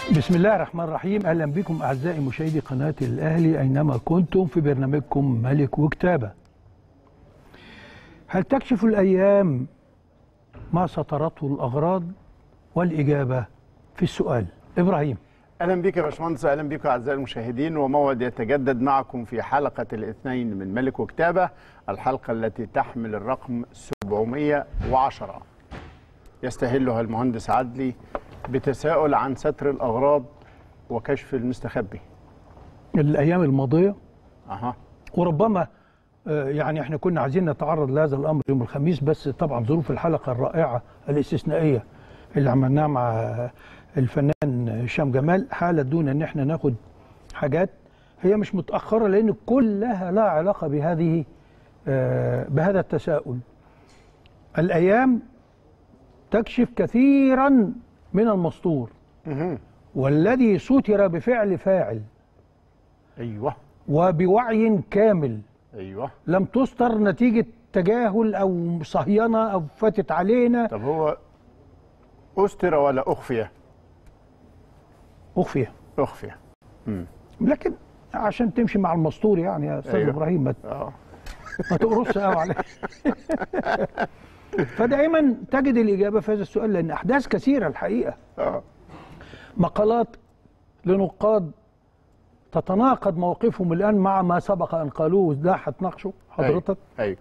بسم الله الرحمن الرحيم اهلا بكم اعزائي مشاهدي قناه الاهلي اينما كنتم في برنامجكم ملك وكتابه. هل تكشف الايام ما سطرته الاغراض والاجابه في السؤال ابراهيم اهلا بك يا باشمهندس اهلا بكم اعزائي المشاهدين وموعد يتجدد معكم في حلقه الاثنين من ملك وكتابه الحلقه التي تحمل الرقم 710 يستهلها المهندس عدلي بتساؤل عن ستر الاغراض وكشف المستخبي الايام الماضيه اها وربما آه، يعني احنا كنا عايزين نتعرض لهذا الامر يوم الخميس بس طبعا ظروف الحلقه الرائعه الاستثنائيه اللي عملناها مع الفنان هشام جمال حالت دون ان احنا ناخد حاجات هي مش متاخره لان كلها لها علاقه بهذه آه، بهذا التساؤل الايام تكشف كثيرا من المسطور مهم. والذي ستر بفعل فاعل ايوه وبوعي كامل ايوه لم تستر نتيجة تجاهل أو صهينة أو فاتت علينا طب هو استر ولا اخفي أخفي اخفي مم. لكن عشان تمشي مع المسطور يعني يا أستاذ أيوه. إبراهيم ما اه ما تقرصش قوي عليه فدائما تجد الإجابة في هذا السؤال لأن أحداث كثيرة الحقيقة اه مقالات لنقاد تتناقض موقفهم الآن مع ما سبق أن قالوه ده هتناقشه حضرتك ايوه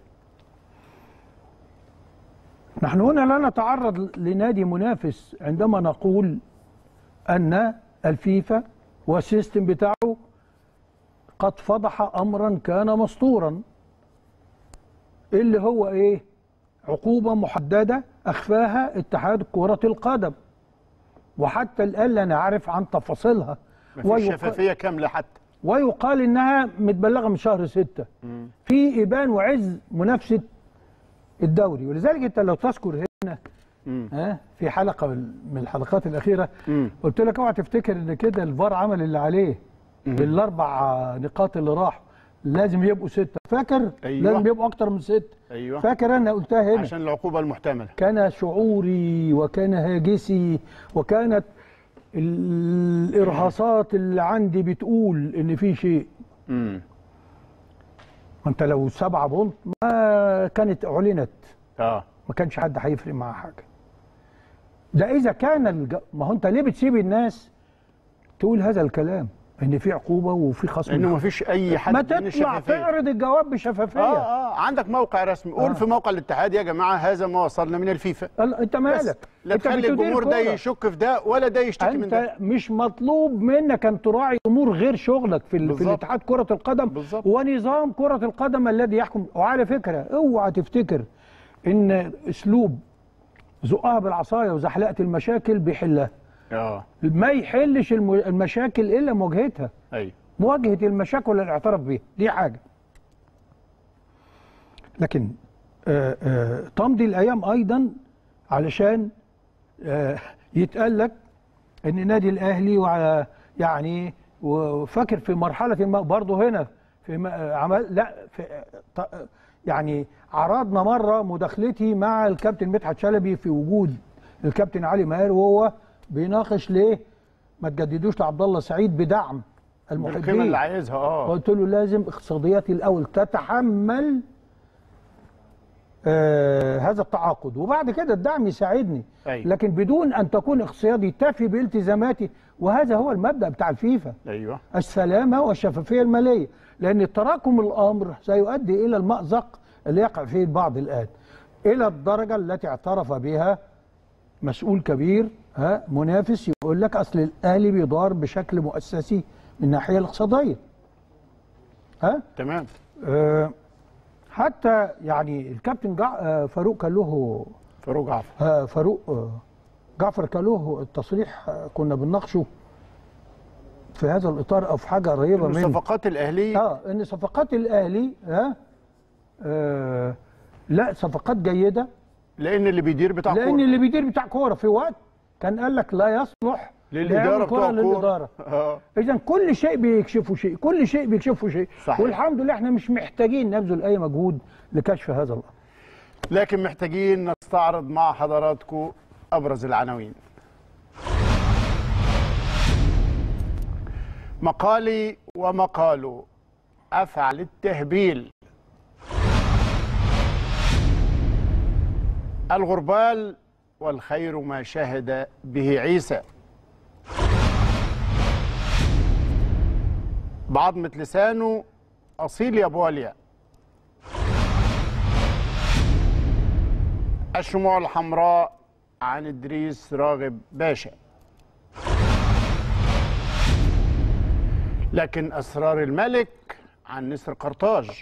نحن هنا لا نتعرض لنادي منافس عندما نقول أن الفيفا والسيستم بتاعه قد فضح أمرا كان مسطورا اللي هو إيه عقوبة محددة أخفاها اتحاد كرة القدم وحتى الآن لا نعرف عن تفاصيلها مفيش ويق- شفافيه كامله حتى ويقال إنها متبلغة من شهر ستة في إبان وعز منافسة الدوري ولذلك أنت لو تذكر هنا مم. ها في حلقه من الحلقات الاخيره مم. قلت لك اوعى تفتكر ان كده الفار عمل اللي عليه بالاربع نقاط اللي راحوا لازم يبقوا سته فاكر أيوة. لازم يبقوا اكتر من سته ايوه فاكر انا قلتها هنا عشان العقوبه المحتمله كان شعوري وكان هاجسي وكانت الارهاصات اللي عندي بتقول ان في شيء امم ما انت لو سبعه بونت ما كانت اعلنت اه ما كانش حد هيفرق معاه حاجه ده اذا كان الج... ما هو انت ليه بتسيب الناس تقول هذا الكلام ان في عقوبه وفي خصم لانه ما فيش اي حد ما من تطلع الشفافية. تعرض الجواب بشفافيه اه اه عندك موقع رسمي قول آه. في موقع الاتحاد يا جماعه هذا ما وصلنا من الفيفا ال- انت بس مالك لا انت تخلي بتدير الجمهور ده كورة. يشك في ده ولا ده يشتكي من ده انت مش مطلوب منك ان تراعي امور غير شغلك في, ال... في بالظبط. الاتحاد كره القدم بالظبط. ونظام كره القدم الذي يحكم وعلى فكره اوعى تفتكر ان اسلوب زقها بالعصايه وزحلقه المشاكل بيحلها اه ما يحلش الم- المشاكل الا مواجهتها ايوه مواجهه المشاكل والاعتراف بيها دي حاجه لكن آه، آه، تمضي الايام ايضا علشان آه، يتقال لك ان نادي الاهلي وع- يعني وفاكر في مرحله ما برضه هنا في م- آه، عمل لا في آه، ط- آه، يعني عرضنا مره مداخلتي مع الكابتن مدحت شلبي في وجود الكابتن علي ماهر وهو بيناقش ليه ما تجددوش لعبد الله سعيد بدعم القيمه المحبين اللي عايزها اه قلت له لازم اقتصادياتي الاول تتحمل آه هذا التعاقد وبعد كده الدعم يساعدني أيوة. لكن بدون ان تكون اقتصادي تفي بالتزاماتي وهذا هو المبدا بتاع الفيفا ايوه السلامه والشفافيه الماليه لان تراكم الامر سيؤدي الى المازق اللي يقع فيه البعض الان الى الدرجه التي اعترف بها مسؤول كبير ها منافس يقول لك اصل الاهلي بيدار بشكل مؤسسي من الناحيه الاقتصاديه ها تمام آه، حتى يعني الكابتن جع... آه، فاروق كان له فاروق جعفر آه، فاروق آه، جعفر كان له التصريح آه، كنا بنناقشه في هذا الاطار او في حاجه قريبه منه الصفقات الاهليه اه ان صفقات الاهلي ها آه لا صفقات جيده لان اللي بيدير بتاع لان كورة. اللي بيدير بتاع كوره في وقت كان قال لك لا يصلح للاداره لعب بتوع كرة للاداره اه اذا كل شيء بيكشفوا شيء كل شيء بيكشفوا شيء صحيح. والحمد لله احنا مش محتاجين نبذل اي مجهود لكشف هذا الامر لكن محتاجين نستعرض مع حضراتكم ابرز العناوين مقالي ومقال أفعل التهبيل الغربال والخير ما شهد به عيسى بعضمة لسانه أصيل يا بواليا الشموع الحمراء عن إدريس راغب باشا لكن أسرار الملك عن نسر قرطاج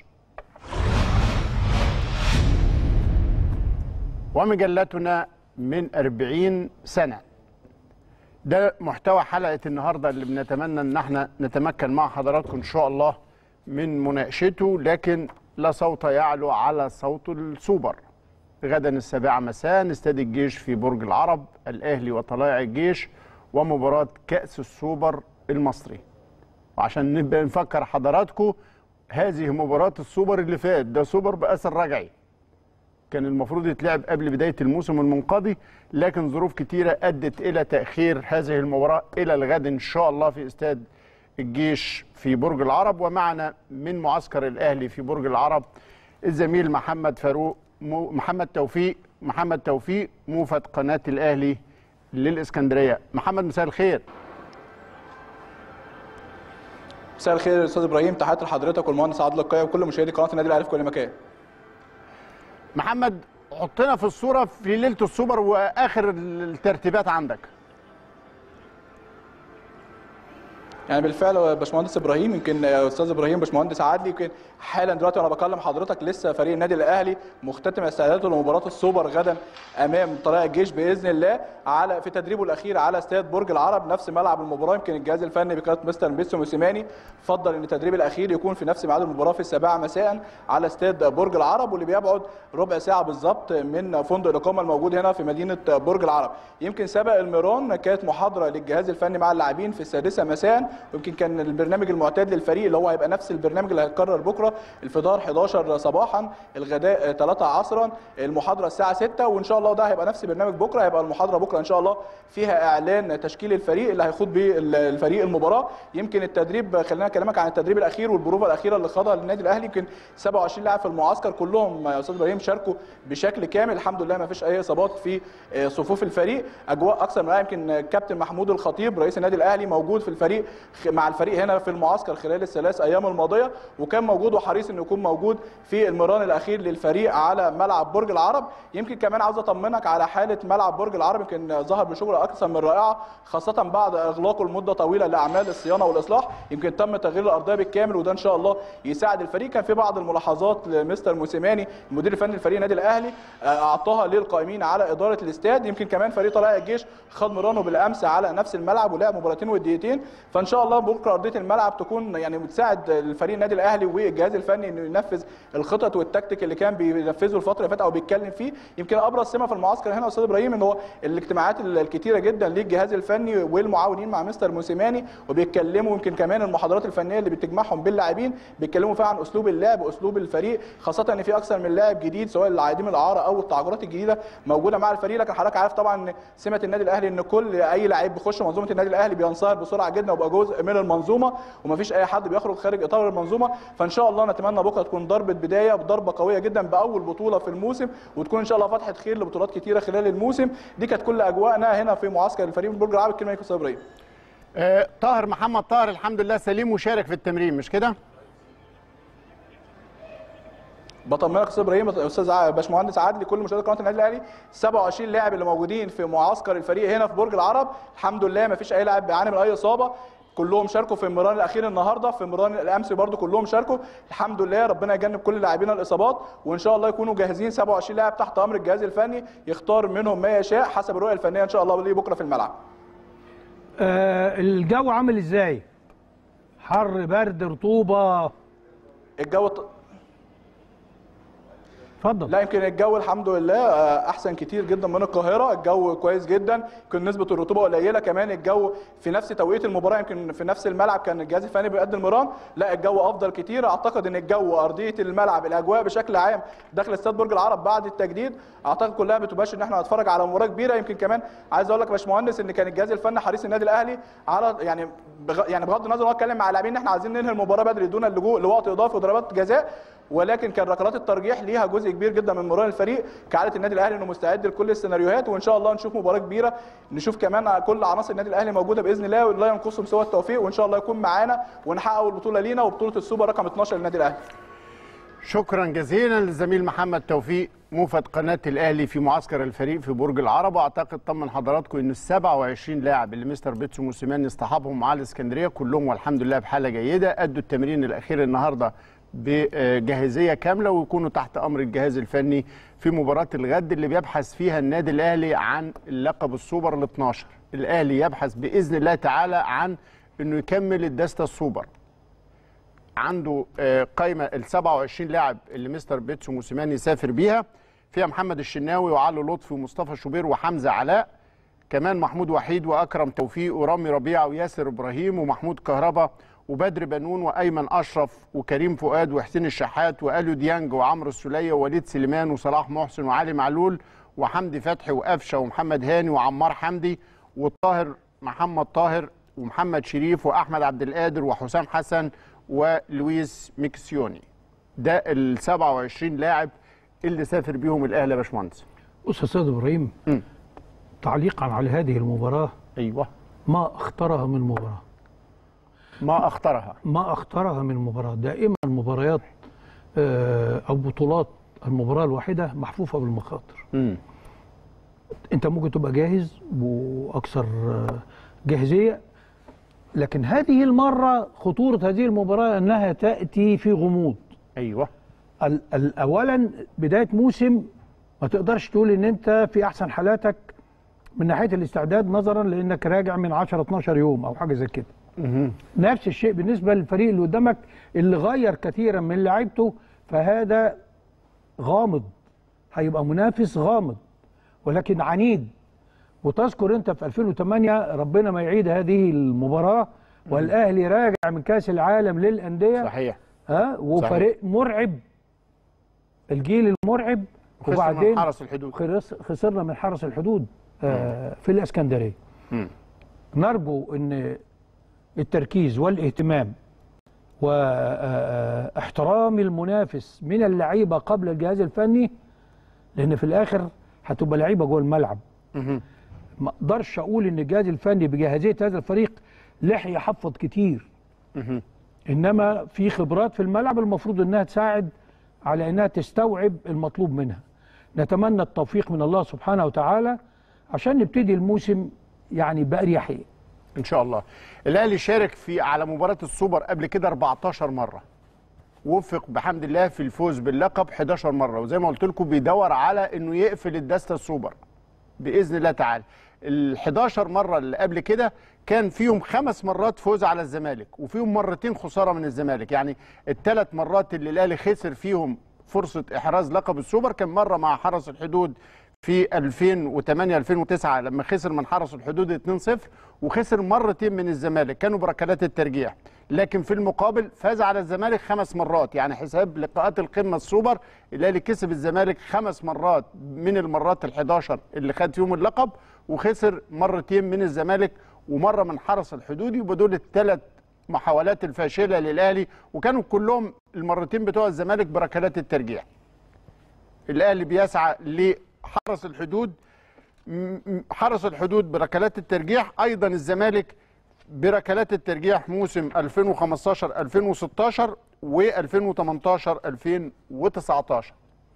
ومجلتنا من أربعين سنة ده محتوى حلقة النهاردة اللي بنتمنى ان احنا نتمكن مع حضراتكم ان شاء الله من مناقشته لكن لا صوت يعلو على صوت السوبر غدا السابعة مساء استاد الجيش في برج العرب الأهلي وطلائع الجيش ومباراة كأس السوبر المصري وعشان نبقى نفكر حضراتكم هذه مباراة السوبر اللي فات ده سوبر بأثر رجعي كان المفروض يتلعب قبل بداية الموسم المنقضي لكن ظروف كتيرة أدت إلى تأخير هذه المباراة إلى الغد إن شاء الله في استاد الجيش في برج العرب ومعنا من معسكر الأهلي في برج العرب الزميل محمد فاروق مو محمد توفيق محمد توفيق موفد قناة الأهلي للإسكندرية محمد مساء الخير مساء الخير يا استاذ ابراهيم تحياتي لحضرتك والمهندس عادل القيعي وكل مشاهدي قناه النادي الاهلي في كل مكان محمد حطنا في الصورة في ليلة السوبر وآخر الترتيبات عندك يعني بالفعل يا باشمهندس ابراهيم يمكن يا استاذ ابراهيم باشمهندس عادلي يمكن حالا دلوقتي وانا بكلم حضرتك لسه فريق النادي الاهلي مختتم استعداده لمباراه السوبر غدا امام طلائع الجيش باذن الله على في تدريبه الاخير على استاد برج العرب نفس ملعب المباراه يمكن الجهاز الفني بقياده مستر بيسو موسيماني فضل ان التدريب الاخير يكون في نفس ميعاد المباراه في السابعه مساء على استاد برج العرب واللي بيبعد ربع ساعه بالظبط من فندق الاقامه الموجود هنا في مدينه برج العرب يمكن سبق الميران كانت محاضره للجهاز الفني مع اللاعبين في السادسه مساء ويمكن كان البرنامج المعتاد للفريق اللي هو هيبقى نفس البرنامج اللي هيتكرر بكره الفطار 11 صباحا الغداء 3 عصرا المحاضره الساعه 6 وان شاء الله ده هيبقى نفس برنامج بكره هيبقى المحاضره بكره ان شاء الله فيها اعلان تشكيل الفريق اللي هيخوض بيه الفريق المباراه يمكن التدريب خلينا اكلمك عن التدريب الاخير والبروفه الاخيره اللي خاضها للنادي الاهلي يمكن 27 لاعب في المعسكر كلهم يا استاذ ابراهيم شاركوا بشكل كامل الحمد لله ما فيش اي اصابات في صفوف الفريق اجواء اكثر من يمكن كابتن محمود الخطيب رئيس النادي الاهلي موجود في الفريق مع الفريق هنا في المعسكر خلال الثلاث ايام الماضيه وكان موجود وحريص انه يكون موجود في المران الاخير للفريق على ملعب برج العرب يمكن كمان عاوز اطمنك على حاله ملعب برج العرب يمكن ظهر بشغل اكثر من رائعه خاصه بعد اغلاقه لمده طويله لاعمال الصيانه والاصلاح يمكن تم تغيير الارضيه بالكامل وده ان شاء الله يساعد الفريق كان في بعض الملاحظات لمستر موسيماني المدير الفني للفريق النادي الاهلي اعطاها للقائمين على اداره الاستاد يمكن كمان فريق طلائع الجيش خد مرانه بالامس على نفس الملعب ولعب مباراتين ودقيقتين فان شاء الله بكره ارضيه الملعب تكون يعني بتساعد الفريق النادي الاهلي والجهاز الفني انه ينفذ الخطط والتكتيك اللي كان بينفذه الفتره اللي فاتت او بيتكلم فيه يمكن ابرز سمه في المعسكر هنا استاذ ابراهيم ان هو الاجتماعات الكتيره جدا للجهاز الفني والمعاونين مع مستر موسيماني وبيتكلموا يمكن كمان المحاضرات الفنيه اللي بتجمعهم باللاعبين بيتكلموا فيها عن اسلوب اللعب واسلوب الفريق خاصه ان في اكثر من لاعب جديد سواء العادم الاعاره او التعاقدات الجديده موجوده مع الفريق لكن حضرتك عارف طبعا ان سمه النادي الاهلي ان كل اي لعيب بيخش منظومه النادي الاهلي بينصهر بسرعه جدا ويبقى جزء من المنظومه ومفيش اي حد بيخرج خارج اطار المنظومه فان شاء الله نتمنى بكره تكون ضربه بدايه بضربه قويه جدا باول بطوله في الموسم وتكون ان شاء الله فتحه خير لبطولات كتيره خلال الموسم دي كانت كل اجواءنا هنا في معسكر الفريق من برج العرب الكلمه ليك يا استاذ ابراهيم آه طاهر محمد طاهر الحمد لله سليم وشارك في التمرين مش كده؟ بطمنك يا استاذ ابراهيم استاذ باشمهندس عادل كل مشاهدي قناه النادي الاهلي 27 لاعب اللي موجودين في معسكر الفريق هنا في برج العرب الحمد لله ما فيش اي لاعب بيعاني من اي اصابه كلهم شاركوا في المران الاخير النهارده في مران الامس برضو كلهم شاركوا الحمد لله ربنا يجنب كل لاعبينا الاصابات وان شاء الله يكونوا جاهزين 27 لاعب تحت امر الجهاز الفني يختار منهم ما يشاء حسب الرؤيه الفنيه ان شاء الله ليه بكره في الملعب آه الجو عامل ازاي حر برد رطوبه الجو ط... اتفضل لا يمكن الجو الحمد لله آه، احسن كتير جدا من القاهره الجو كويس جدا يمكن نسبه الرطوبه قليله كمان الجو في نفس توقيت المباراه يمكن في نفس الملعب كان الجهاز الفني بيقدم مران لا الجو افضل كتير اعتقد ان الجو ارضيه الملعب الاجواء بشكل عام داخل استاد برج العرب بعد التجديد اعتقد كلها بتباشر ان احنا هنتفرج على مباراه كبيره يمكن كمان عايز اقول لك يا باشمهندس ان كان الجهاز الفني حريص النادي الاهلي على يعني بغ... يعني بغض النظر هو اتكلم مع اللاعبين ان احنا عايزين ننهي المباراه بدري دون اللجوء لوقت اضافي وضربات جزاء ولكن كان ركلات الترجيح ليها جزء كبير جدا من مران الفريق كعاده النادي الاهلي انه مستعد لكل السيناريوهات وان شاء الله نشوف مباراه كبيره نشوف كمان كل عناصر النادي الاهلي موجوده باذن الله ولا ينقصهم سوى التوفيق وان شاء الله يكون معانا ونحقق البطوله لينا وبطوله السوبر رقم 12 للنادي الاهلي شكرا جزيلا للزميل محمد توفيق موفد قناه الاهلي في معسكر الفريق في برج العرب واعتقد طمن حضراتكم ان ال 27 لاعب اللي مستر بيتسو موسيماني اصطحبهم مع الاسكندريه كلهم والحمد لله بحاله جيده ادوا التمرين الاخير النهارده بجاهزيه كامله ويكونوا تحت امر الجهاز الفني في مباراه الغد اللي بيبحث فيها النادي الاهلي عن اللقب السوبر ال 12 الاهلي يبحث باذن الله تعالى عن انه يكمل الدسته السوبر عنده آه، قائمه ال 27 لاعب اللي مستر بيتسو موسيماني سافر بيها فيها محمد الشناوي وعلي لطفي ومصطفى شوبير وحمزه علاء كمان محمود وحيد واكرم توفيق ورامي ربيعه وياسر ابراهيم ومحمود كهربا وبدر بنون وايمن اشرف وكريم فؤاد وحسين الشحات واليو ديانج وعمرو السوليه ووليد سليمان وصلاح محسن وعلي معلول وحمدي فتحي وقفشه ومحمد هاني وعمار حمدي والطاهر محمد طاهر ومحمد شريف واحمد عبد القادر وحسام حسن ولويس ميكسيوني ده ال 27 لاعب اللي سافر بيهم الاهلي يا باشمهندس بص يا استاذ ابراهيم مم. تعليقا على هذه المباراه ايوه ما اختارها من مباراه ما اختارها ما اختارها من مباراه دائما المباريات آه، او بطولات المباراه الواحده محفوفه بالمخاطر امم انت ممكن تبقى جاهز واكثر آه، جاهزيه لكن هذه المره خطوره هذه المباراه انها تاتي في غموض ايوه ال- ال- اولا بدايه موسم ما تقدرش تقول ان انت في احسن حالاتك من ناحيه الاستعداد نظرا لانك راجع من 10 12 يوم او حاجه زي كده مهم. نفس الشيء بالنسبه للفريق اللي قدامك اللي غير كثيرا من لعيبته فهذا غامض هيبقى منافس غامض ولكن عنيد وتذكر انت في 2008 ربنا ما يعيد هذه المباراه والاهلي راجع من كاس العالم للانديه صحيح ها وفريق مرعب الجيل المرعب خسر من وبعدين حرس الحدود خرس- خسرنا من حرس الحدود آه في الاسكندريه مم. نرجو ان التركيز والاهتمام واحترام المنافس من اللعيبه قبل الجهاز الفني لان في الاخر هتبقى لعيبه جوه الملعب مهم. ما اقدرش اقول ان الجهاز الفني بجاهزيه هذا الفريق لحق يحفظ كتير مهم. انما في خبرات في الملعب المفروض انها تساعد على انها تستوعب المطلوب منها نتمنى التوفيق من الله سبحانه وتعالى عشان نبتدي الموسم يعني بأريحية ان شاء الله الاهلي شارك في على مباراه السوبر قبل كده 14 مره وفق بحمد الله في الفوز باللقب 11 مره وزي ما قلت لكم بيدور على انه يقفل الدسته السوبر باذن الله تعالى ال 11 مره اللي قبل كده كان فيهم خمس مرات فوز على الزمالك وفيهم مرتين خساره من الزمالك يعني الثلاث مرات اللي الاهلي خسر فيهم فرصه احراز لقب السوبر كان مره مع حرس الحدود في 2008 2009 لما خسر من حرس الحدود 2-0 وخسر مرتين من الزمالك كانوا بركلات الترجيح لكن في المقابل فاز على الزمالك خمس مرات يعني حساب لقاءات القمه السوبر الاهلي كسب الزمالك خمس مرات من المرات ال11 اللي خد فيهم اللقب وخسر مرتين من الزمالك ومره من حرس الحدود يبقى دول الثلاث محاولات الفاشله للاهلي وكانوا كلهم المرتين بتوع الزمالك بركلات الترجيح الاهلي بيسعى لحرس الحدود م- م- حرس الحدود بركلات الترجيح ايضا الزمالك بركلات الترجيح موسم 2015 2016 و2018 2019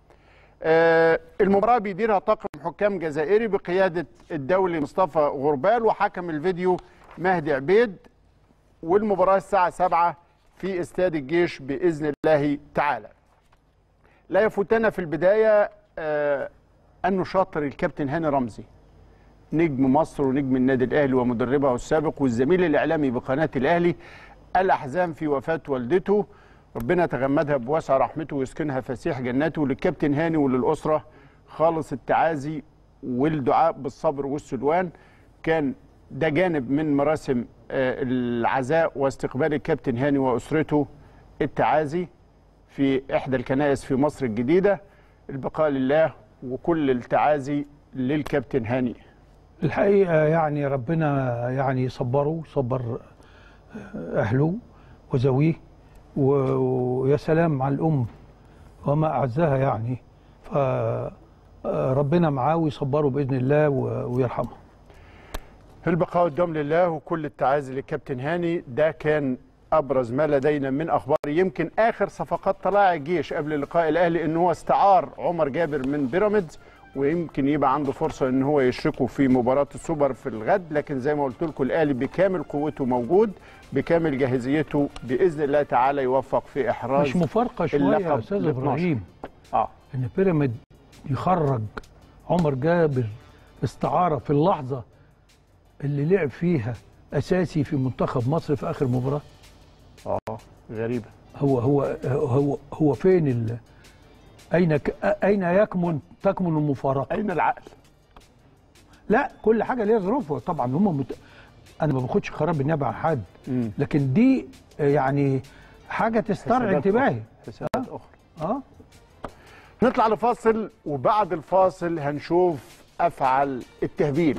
آه، المباراه بيديرها طاقم حكام جزائري بقياده الدولي مصطفى غربال وحكم الفيديو مهدي عبيد والمباراه الساعه 7 في استاد الجيش باذن الله تعالى لا يفوتنا في البدايه آه، ان نشاطر الكابتن هاني رمزي نجم مصر ونجم النادي الاهلي ومدربه السابق والزميل الاعلامي بقناه الاهلي الاحزان في وفاه والدته ربنا يتغمدها بواسع رحمته ويسكنها فسيح جناته وللكابتن هاني وللاسره خالص التعازي والدعاء بالصبر والسلوان كان ده جانب من مراسم آه، العزاء واستقبال الكابتن هاني واسرته التعازي في احدى الكنائس في مصر الجديده البقاء لله وكل التعازي للكابتن هاني الحقيقة يعني ربنا يعني صبره صبر أهله وزويه و- ويا سلام على الأم وما أعزها يعني فربنا معاه ويصبره بإذن الله و- ويرحمه البقاء والدوام لله وكل التعازي للكابتن هاني ده كان ابرز ما لدينا من اخبار يمكن اخر صفقات طلائع الجيش قبل لقاء الاهلي ان هو استعار عمر جابر من بيراميدز ويمكن يبقى عنده فرصه ان هو يشركه في مباراه السوبر في الغد لكن زي ما قلت لكم الاهلي بكامل قوته موجود بكامل جاهزيته باذن الله تعالى يوفق في احراز مش مفارقة شوية اللقب يا أستاذ ال 12. إبراهيم اه إن بيراميد يخرج عمر جابر استعارة في اللحظة اللي لعب فيها أساسي في منتخب مصر في آخر مباراة اه غريبه هو هو هو هو فين ال اين ك... اين يكمن تكمن المفارقه اين العقل لا كل حاجه ليها ظروفها طبعا هم مت... انا ما باخدش قرار بالنيابه عن حد مم. لكن دي يعني حاجه تسترعي حسابات انتباهي أخرى. حسابات اخرى اه نطلع لفاصل وبعد الفاصل هنشوف افعل التهبيل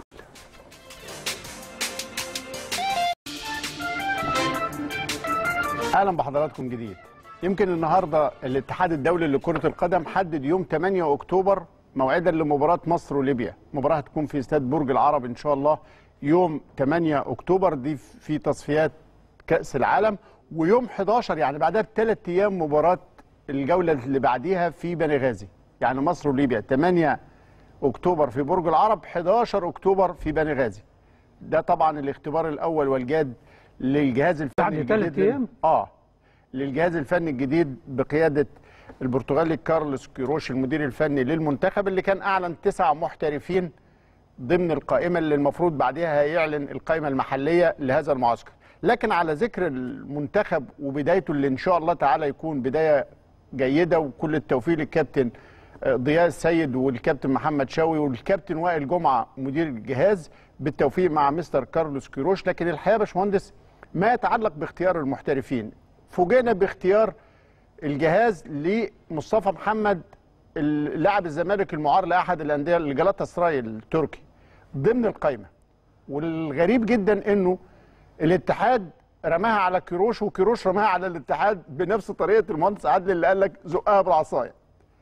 اهلا بحضراتكم جديد يمكن النهارده الاتحاد الدولي لكره القدم حدد يوم 8 اكتوبر موعدا لمباراه مصر وليبيا مباراه هتكون في استاد برج العرب ان شاء الله يوم 8 اكتوبر دي في تصفيات كاس العالم ويوم 11 يعني بعدها بثلاث ايام مباراه الجوله اللي بعديها في بني غازي يعني مصر وليبيا 8 اكتوبر في برج العرب 11 اكتوبر في بني غازي ده طبعا الاختبار الاول والجاد للجهاز الفني بعد الجديد ثلاث لل- أيام؟ اه للجهاز الفني الجديد بقياده البرتغالي كارلوس كيروش المدير الفني للمنتخب اللي كان اعلن تسع محترفين ضمن القائمه اللي المفروض بعدها هيعلن القائمه المحليه لهذا المعسكر لكن على ذكر المنتخب وبدايته اللي ان شاء الله تعالى يكون بدايه جيده وكل التوفيق للكابتن آه، ضياء السيد والكابتن محمد شوقي والكابتن وائل جمعه مدير الجهاز بالتوفيق مع مستر كارلوس كيروش لكن الحقيقه يا باشمهندس ما يتعلق باختيار المحترفين فوجئنا باختيار الجهاز لمصطفى محمد لاعب الزمالك المعار لاحد الانديه الجلاتا سراي التركي ضمن القائمه والغريب جدا انه الاتحاد رماها على كيروش وكيروش رماها على الاتحاد بنفس طريقه المهندس عادل اللي قال لك زقها بالعصايه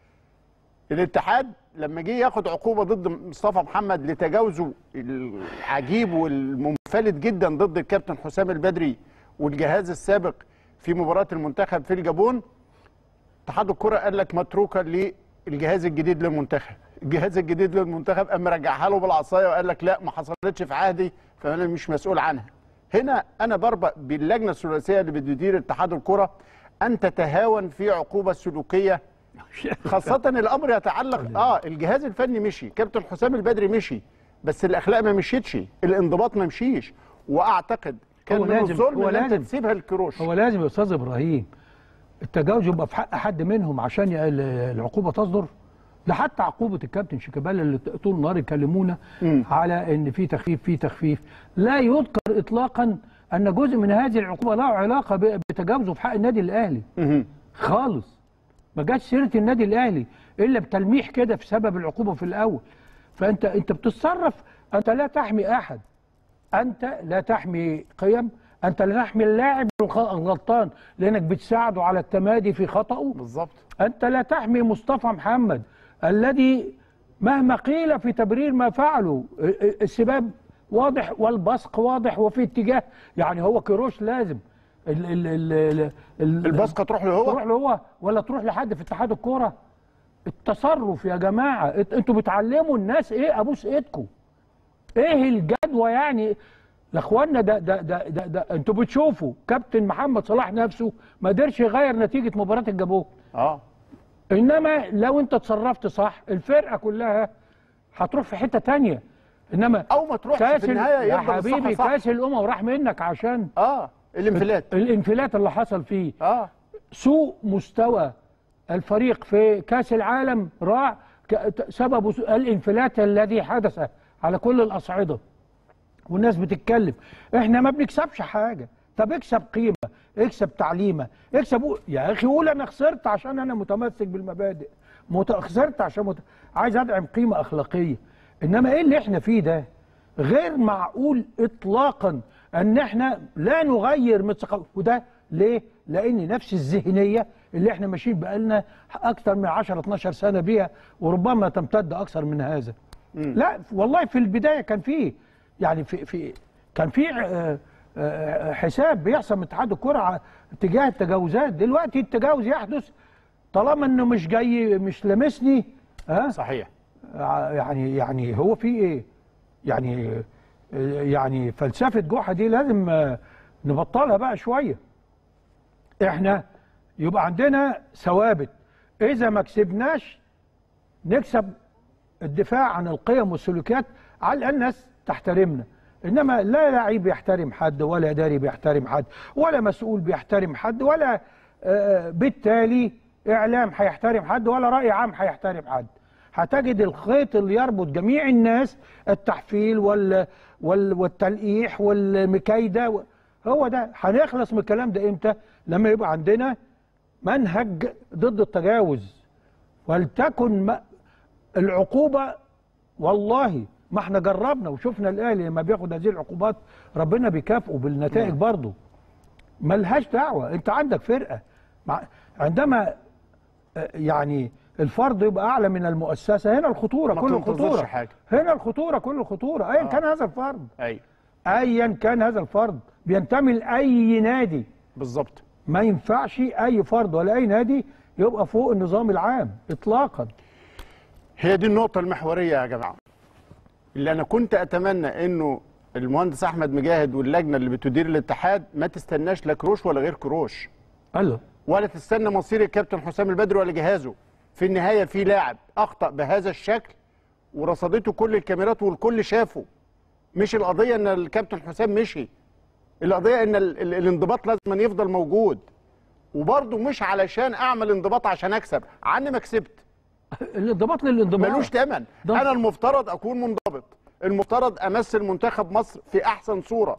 الاتحاد لما جه ياخد عقوبه ضد مصطفى محمد لتجاوزه العجيب والمنفلت جدا ضد الكابتن حسام البدري والجهاز السابق في مباراه المنتخب في الجابون اتحاد الكره قال لك متروكه للجهاز الجديد للمنتخب الجهاز الجديد للمنتخب قام رجعها له بالعصايه وقال لك لا ما حصلتش في عهدي فانا مش مسؤول عنها هنا انا بربأ باللجنه الثلاثيه اللي بتدير اتحاد الكره ان تتهاون في عقوبه سلوكيه خاصة الأمر يتعلق اه الجهاز الفني مشي، كابتن حسام البدري مشي، بس الأخلاق ما مشيتش، الانضباط ما مشيش، وأعتقد كان هو من لازم- الظلم هو إن أنت لازم. تسيبها لكروش هو لازم يا استاذ ابراهيم التجاوز يبقى في حق حد منهم عشان ي- ال- العقوبه تصدر ده حتى عقوبه الكابتن شيكابالا اللي طول النهار يكلمونا مم. على ان في تخفيف في تخفيف لا يذكر اطلاقا ان جزء من هذه العقوبه له علاقه ب- بتجاوزه في حق النادي الاهلي مهم. خالص ما جاتش سيره النادي الاهلي الا بتلميح كده في سبب العقوبه في الاول فانت انت بتتصرف انت لا تحمي احد انت لا تحمي قيم انت لا تحمي اللاعب الخ- الغلطان لانك بتساعده على التمادي في خطأه بالظبط انت لا تحمي مصطفى محمد الذي مهما قيل في تبرير ما فعله السباب واضح والبصق واضح وفي اتجاه يعني هو كيروش لازم ال ال ال ال ال البصقة تروح له هو؟ تروح له هو ولا تروح لحد في اتحاد الكوره التصرف يا جماعه انت- انتوا بتعلموا الناس ايه ابوس ايدكم ايه الجدوى يعني يا اخوانا ده ده ده ده, ده انتوا بتشوفوا كابتن محمد صلاح نفسه ما قدرش يغير نتيجه مباراه الجابون اه انما لو انت اتصرفت صح الفرقه كلها هتروح في حته تانية انما او ما تروحش كاس في ال- النهايه يا يفضل الصح حبيبي صح. كاس الامم راح منك عشان اه الانفلات الانفلات اللي حصل فيه اه سوء مستوى الفريق في كاس العالم راح ك- سببه الانفلات الذي حدث على كل الاصعده والناس بتتكلم احنا ما بنكسبش حاجه طب اكسب قيمه اكسب تعليمه اكسب قول- يا اخي قول انا خسرت عشان انا متمسك بالمبادئ مت... خسرت عشان مت... عايز ادعم قيمه اخلاقيه انما ايه اللي احنا فيه ده غير معقول اطلاقا ان احنا لا نغير من ثقافه وده ليه لان نفس الذهنيه اللي احنا ماشيين بقالنا اكثر من 10 12 سنه بيها وربما تمتد اكثر من هذا لا والله في البدايه كان فيه يعني في في كان في آه، آه، حساب بيحصل من اتحاد الكره ع- تجاه التجاوزات دلوقتي التجاوز يحدث طالما انه مش جاي مش لامسني ها صحيح ع- يعني يعني هو في ايه يعني آه، يعني فلسفه جحا دي لازم آه، نبطلها بقى شويه احنا يبقى عندنا ثوابت اذا ما كسبناش نكسب الدفاع عن القيم والسلوكيات على الأقل الناس تحترمنا انما لا لعيب يحترم حد ولا اداري بيحترم حد ولا مسؤول بيحترم حد ولا آه، بالتالي اعلام هيحترم حد ولا راي عام هيحترم حد هتجد الخيط اللي يربط جميع الناس التحفيل وال وال والتلقيح والمكايده و- هو ده هنخلص من الكلام ده امتى لما يبقى عندنا منهج ضد التجاوز ولتكن م- العقوبة والله ما احنا جربنا وشفنا الاهلي لما بياخد هذه العقوبات ربنا بيكافئه بالنتائج برضه ملهاش دعوة انت عندك فرقة مع عندما آه، يعني الفرد يبقى اعلى من المؤسسة هنا الخطورة ما كل تنتظرش الخطورة حاجة. هنا الخطورة كل الخطورة ايا كان هذا الفرد ايوه ايا كان هذا الفرد بينتمي لاي نادي بالظبط ما ينفعش اي فرد ولا اي نادي يبقى فوق النظام العام اطلاقا هي دي النقطة المحورية يا جماعة اللي أنا كنت أتمنى إنه المهندس أحمد مجاهد واللجنة اللي بتدير الاتحاد ما تستناش لا كروش ولا غير كروش الله ولا تستنى مصير الكابتن حسام البدري ولا جهازه في النهاية في لاعب أخطأ بهذا الشكل ورصدته كل الكاميرات والكل شافه مش القضية إن الكابتن حسام مشي القضية إن ال ال الانضباط لازم يفضل موجود وبرضه مش علشان أعمل انضباط عشان أكسب عني ما كسبت الانضباط للانضباط ملوش ثمن ده- انا المفترض اكون منضبط المفترض امثل منتخب مصر في احسن صوره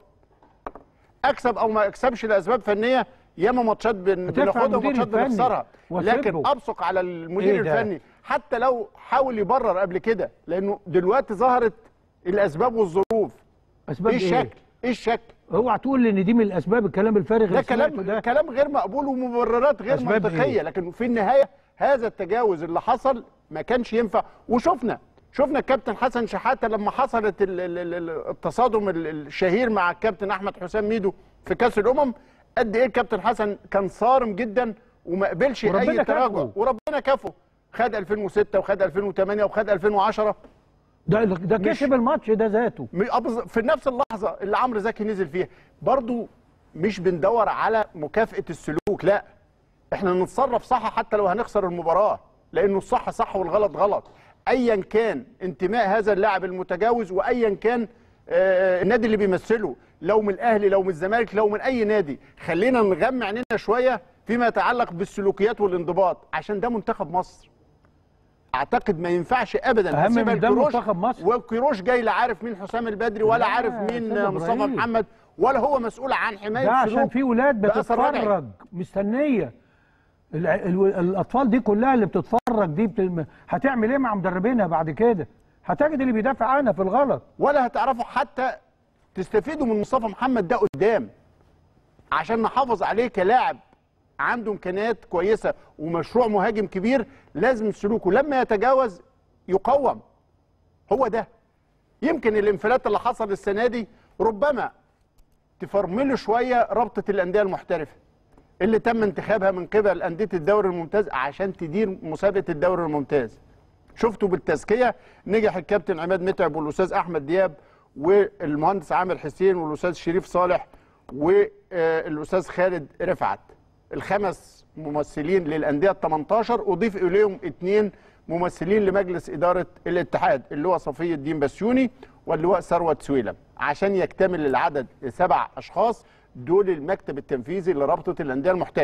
اكسب او ما اكسبش لاسباب فنيه ياما ماتشات بن- هتدفع بناخدها المدير وماتشات الفني بنخسرها واسيبه. لكن ابصق على المدير إيه ده؟ الفني حتى لو حاول يبرر قبل كده لانه دلوقتي ظهرت الاسباب والظروف اسباب ايه الشكل ايه الشكل اوعى تقول ان دي من الاسباب الكلام الفارغ ده اللي سمعته كلام ده كلام غير مقبول ومبررات غير أسباب منطقيه إيه؟ لكن في النهايه هذا التجاوز اللي حصل ما كانش ينفع وشفنا شفنا الكابتن حسن شحاته لما حصلت ال- ال- ال- ال- التصادم ال- الشهير مع الكابتن احمد حسام ميدو في كاس الامم قد ايه الكابتن حسن كان صارم جدا وما قبلش وربنا اي تراجع كافئه. وربنا كافه خد 2006 وخد 2008 وخد 2010 ده ده كسب الماتش ده ذاته م- أبز- في نفس اللحظه اللي عمرو زكي نزل فيها برضو مش بندور على مكافاه السلوك لا احنا نتصرف صح حتى لو هنخسر المباراه لانه الصح صح والغلط غلط ايا كان انتماء هذا اللاعب المتجاوز وايا كان آه، النادي اللي بيمثله لو من الاهلي لو من الزمالك لو من اي نادي خلينا نغمى عينينا شويه فيما يتعلق بالسلوكيات والانضباط عشان ده منتخب مصر اعتقد ما ينفعش ابدا أهم أسيبها من ده لكروش منتخب مصر. وكروش جاي لا عارف مين حسام البدري ولا لا، عارف يا مين أستاذ مصطفى إبراهيم. محمد ولا هو مسؤول عن حمايه ده عشان سلوك في ولاد بأثر رجعي. بتتفرج مستنيه الع- ال- الاطفال دي كلها اللي بتتفرج دي بت... هتعمل ايه مع مدربينها بعد كده هتجد اللي بيدافع عنها في الغلط ولا هتعرفوا حتى تستفيدوا من مصطفى محمد ده قدام عشان نحافظ عليه كلاعب عنده امكانيات كويسه ومشروع مهاجم كبير لازم سلوكه لما يتجاوز يقوم هو ده يمكن الانفلات اللي حصل السنه دي ربما تفرمله شويه رابطه الانديه المحترفه اللي تم انتخابها من قبل انديه الدوري الممتاز عشان تدير مسابقه الدوري الممتاز شفتوا بالتزكيه نجح الكابتن عماد متعب والاستاذ احمد دياب والمهندس عامر حسين والاستاذ شريف صالح والاستاذ خالد رفعت الخمس ممثلين للانديه ال 18 اضيف اليهم اثنين ممثلين لمجلس اداره الاتحاد اللي هو صفي الدين بسيوني واللواء ثروت سويلم عشان يكتمل العدد سبع اشخاص دول المكتب التنفيذي لرابطه الانديه المحترفه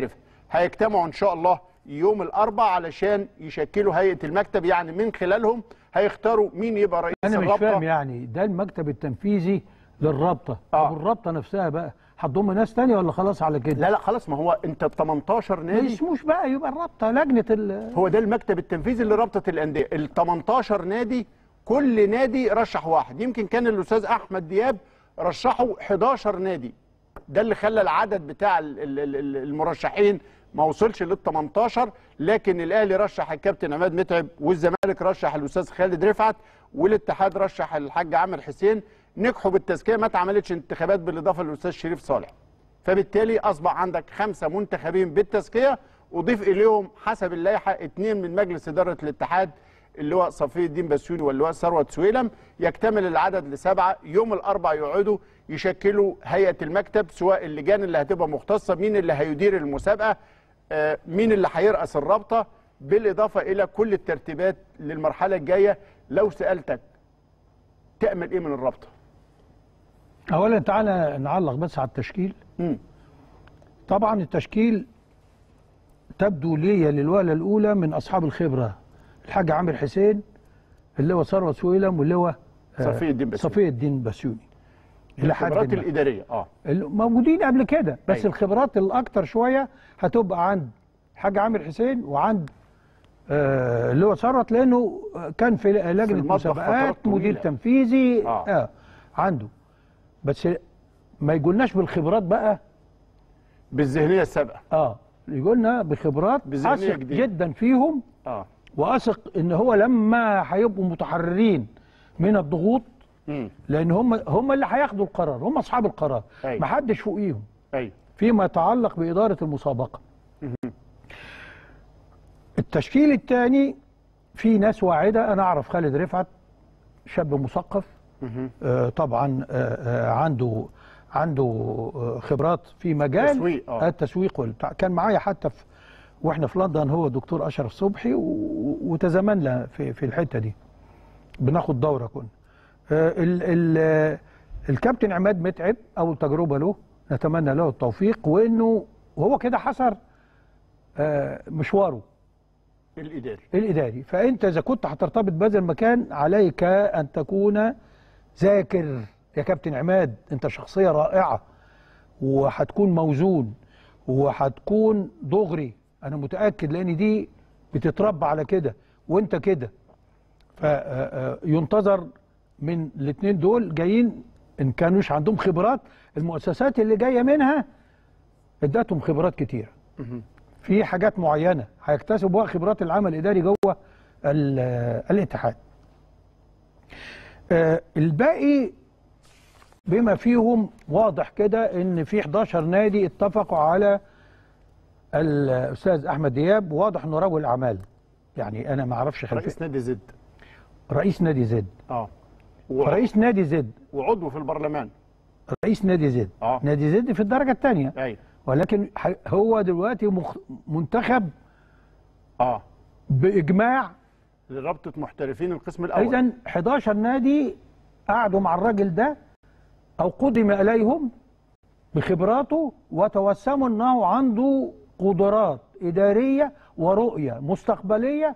هيجتمعوا ان شاء الله يوم الاربعاء علشان يشكلوا هيئه المكتب يعني من خلالهم هيختاروا مين يبقى رئيس انا مش الرابطه فاهم يعني ده المكتب التنفيذي للرابطه آه. طب الرابطه نفسها بقى هتضم ناس تانية ولا خلاص على كده لا لا خلاص ما هو انت ال 18 ما نادي يسموش بقى يبقى الرابطه لجنه ال هو ده المكتب التنفيذي لرابطه الانديه ال 18 نادي كل نادي رشح واحد يمكن كان الاستاذ احمد دياب رشحوا 11 نادي ده اللي خلى العدد بتاع ال- ال- ال- المرشحين ما وصلش لل 18 لكن الاهلي رشح الكابتن عماد متعب والزمالك رشح الاستاذ خالد رفعت والاتحاد رشح الحاج عامر حسين نجحوا بالتزكيه ما اتعملتش انتخابات بالاضافه للاستاذ شريف صالح فبالتالي اصبح عندك خمسه منتخبين بالتزكيه وضيف اليهم حسب اللائحه اثنين من مجلس اداره الاتحاد اللواء صفي الدين بسيوني واللواء ثروت سويلم يكتمل العدد لسبعه يوم الاربعاء يقعدوا يشكلوا هيئه المكتب سواء اللجان اللي هتبقى مختصه مين اللي هيدير المسابقه آه، مين اللي هيرأس الرابطه بالاضافه الى كل الترتيبات للمرحله الجايه لو سالتك تامل ايه من الرابطه؟ اولا تعالى نعلق بس على التشكيل مم. طبعا التشكيل تبدو لي للوهله الاولى من اصحاب الخبره الحاج عامر حسين اللي هو ثروت سويلم واللي هو آه، صفي الدين بسيوني. صفي الدين بسيوني الى حد الخبرات ما. الاداريه اه موجودين قبل كده بس أيوة. الخبرات الاكتر شويه هتبقى عند الحاج عامر حسين وعند آه، اللي هو ثروت لانه كان في لجنه المطبخ مسابقات فترات مدير طويلة. تنفيذي آه. آه. عنده بس ما يقولناش بالخبرات بقى بالذهنيه السابقه اه يقولنا بخبرات بذهنية اثق جديدة. جدا فيهم اه واثق ان هو لما هيبقوا متحررين من الضغوط امم لان هم هم اللي هياخدوا القرار هم اصحاب القرار أيوة. محدش فوقيهم ايوه فيما يتعلق بإدارة المسابقة التشكيل الثاني في ناس واعدة أنا أعرف خالد رفعت شاب مثقف آه طبعا آه آه عنده عنده آه خبرات في مجال تسويق، آه. التسويق والبتاع. كان معايا حتى في واحنا في لندن هو دكتور اشرف صبحي و- وتزامنا في في الحته دي بناخد دوره كنا آه، ال ال آه، الكابتن عماد متعب اول تجربه له نتمنى له التوفيق وانه وهو كده حصر آه، مشواره الاداري الاداري فانت اذا كنت هترتبط بهذا المكان عليك ان تكون ذاكر يا كابتن عماد انت شخصيه رائعه وهتكون موزون وهتكون دغري انا متاكد لان دي بتتربى على كده وانت كده فينتظر من الاثنين دول جايين ان كانوش عندهم خبرات المؤسسات اللي جايه منها ادتهم خبرات كتيره في حاجات معينه هيكتسبوا بقى خبرات العمل الاداري جوه ال- الاتحاد آه، الباقي بما فيهم واضح كده ان في 11 نادي اتفقوا على الاستاذ احمد دياب واضح انه رجل اعمال يعني انا ما اعرفش خلفيه رئيس نادي زد رئيس نادي زد اه و- رئيس نادي زد وعضو في البرلمان رئيس نادي زد آه. نادي زد في الدرجه الثانيه ايوه ولكن ح- هو دلوقتي مخ... منتخب اه باجماع لرابطه محترفين القسم الاول اذا 11 نادي قعدوا مع الراجل ده او قدم اليهم بخبراته وتوسموا انه عنده قدرات اداريه ورؤيه مستقبليه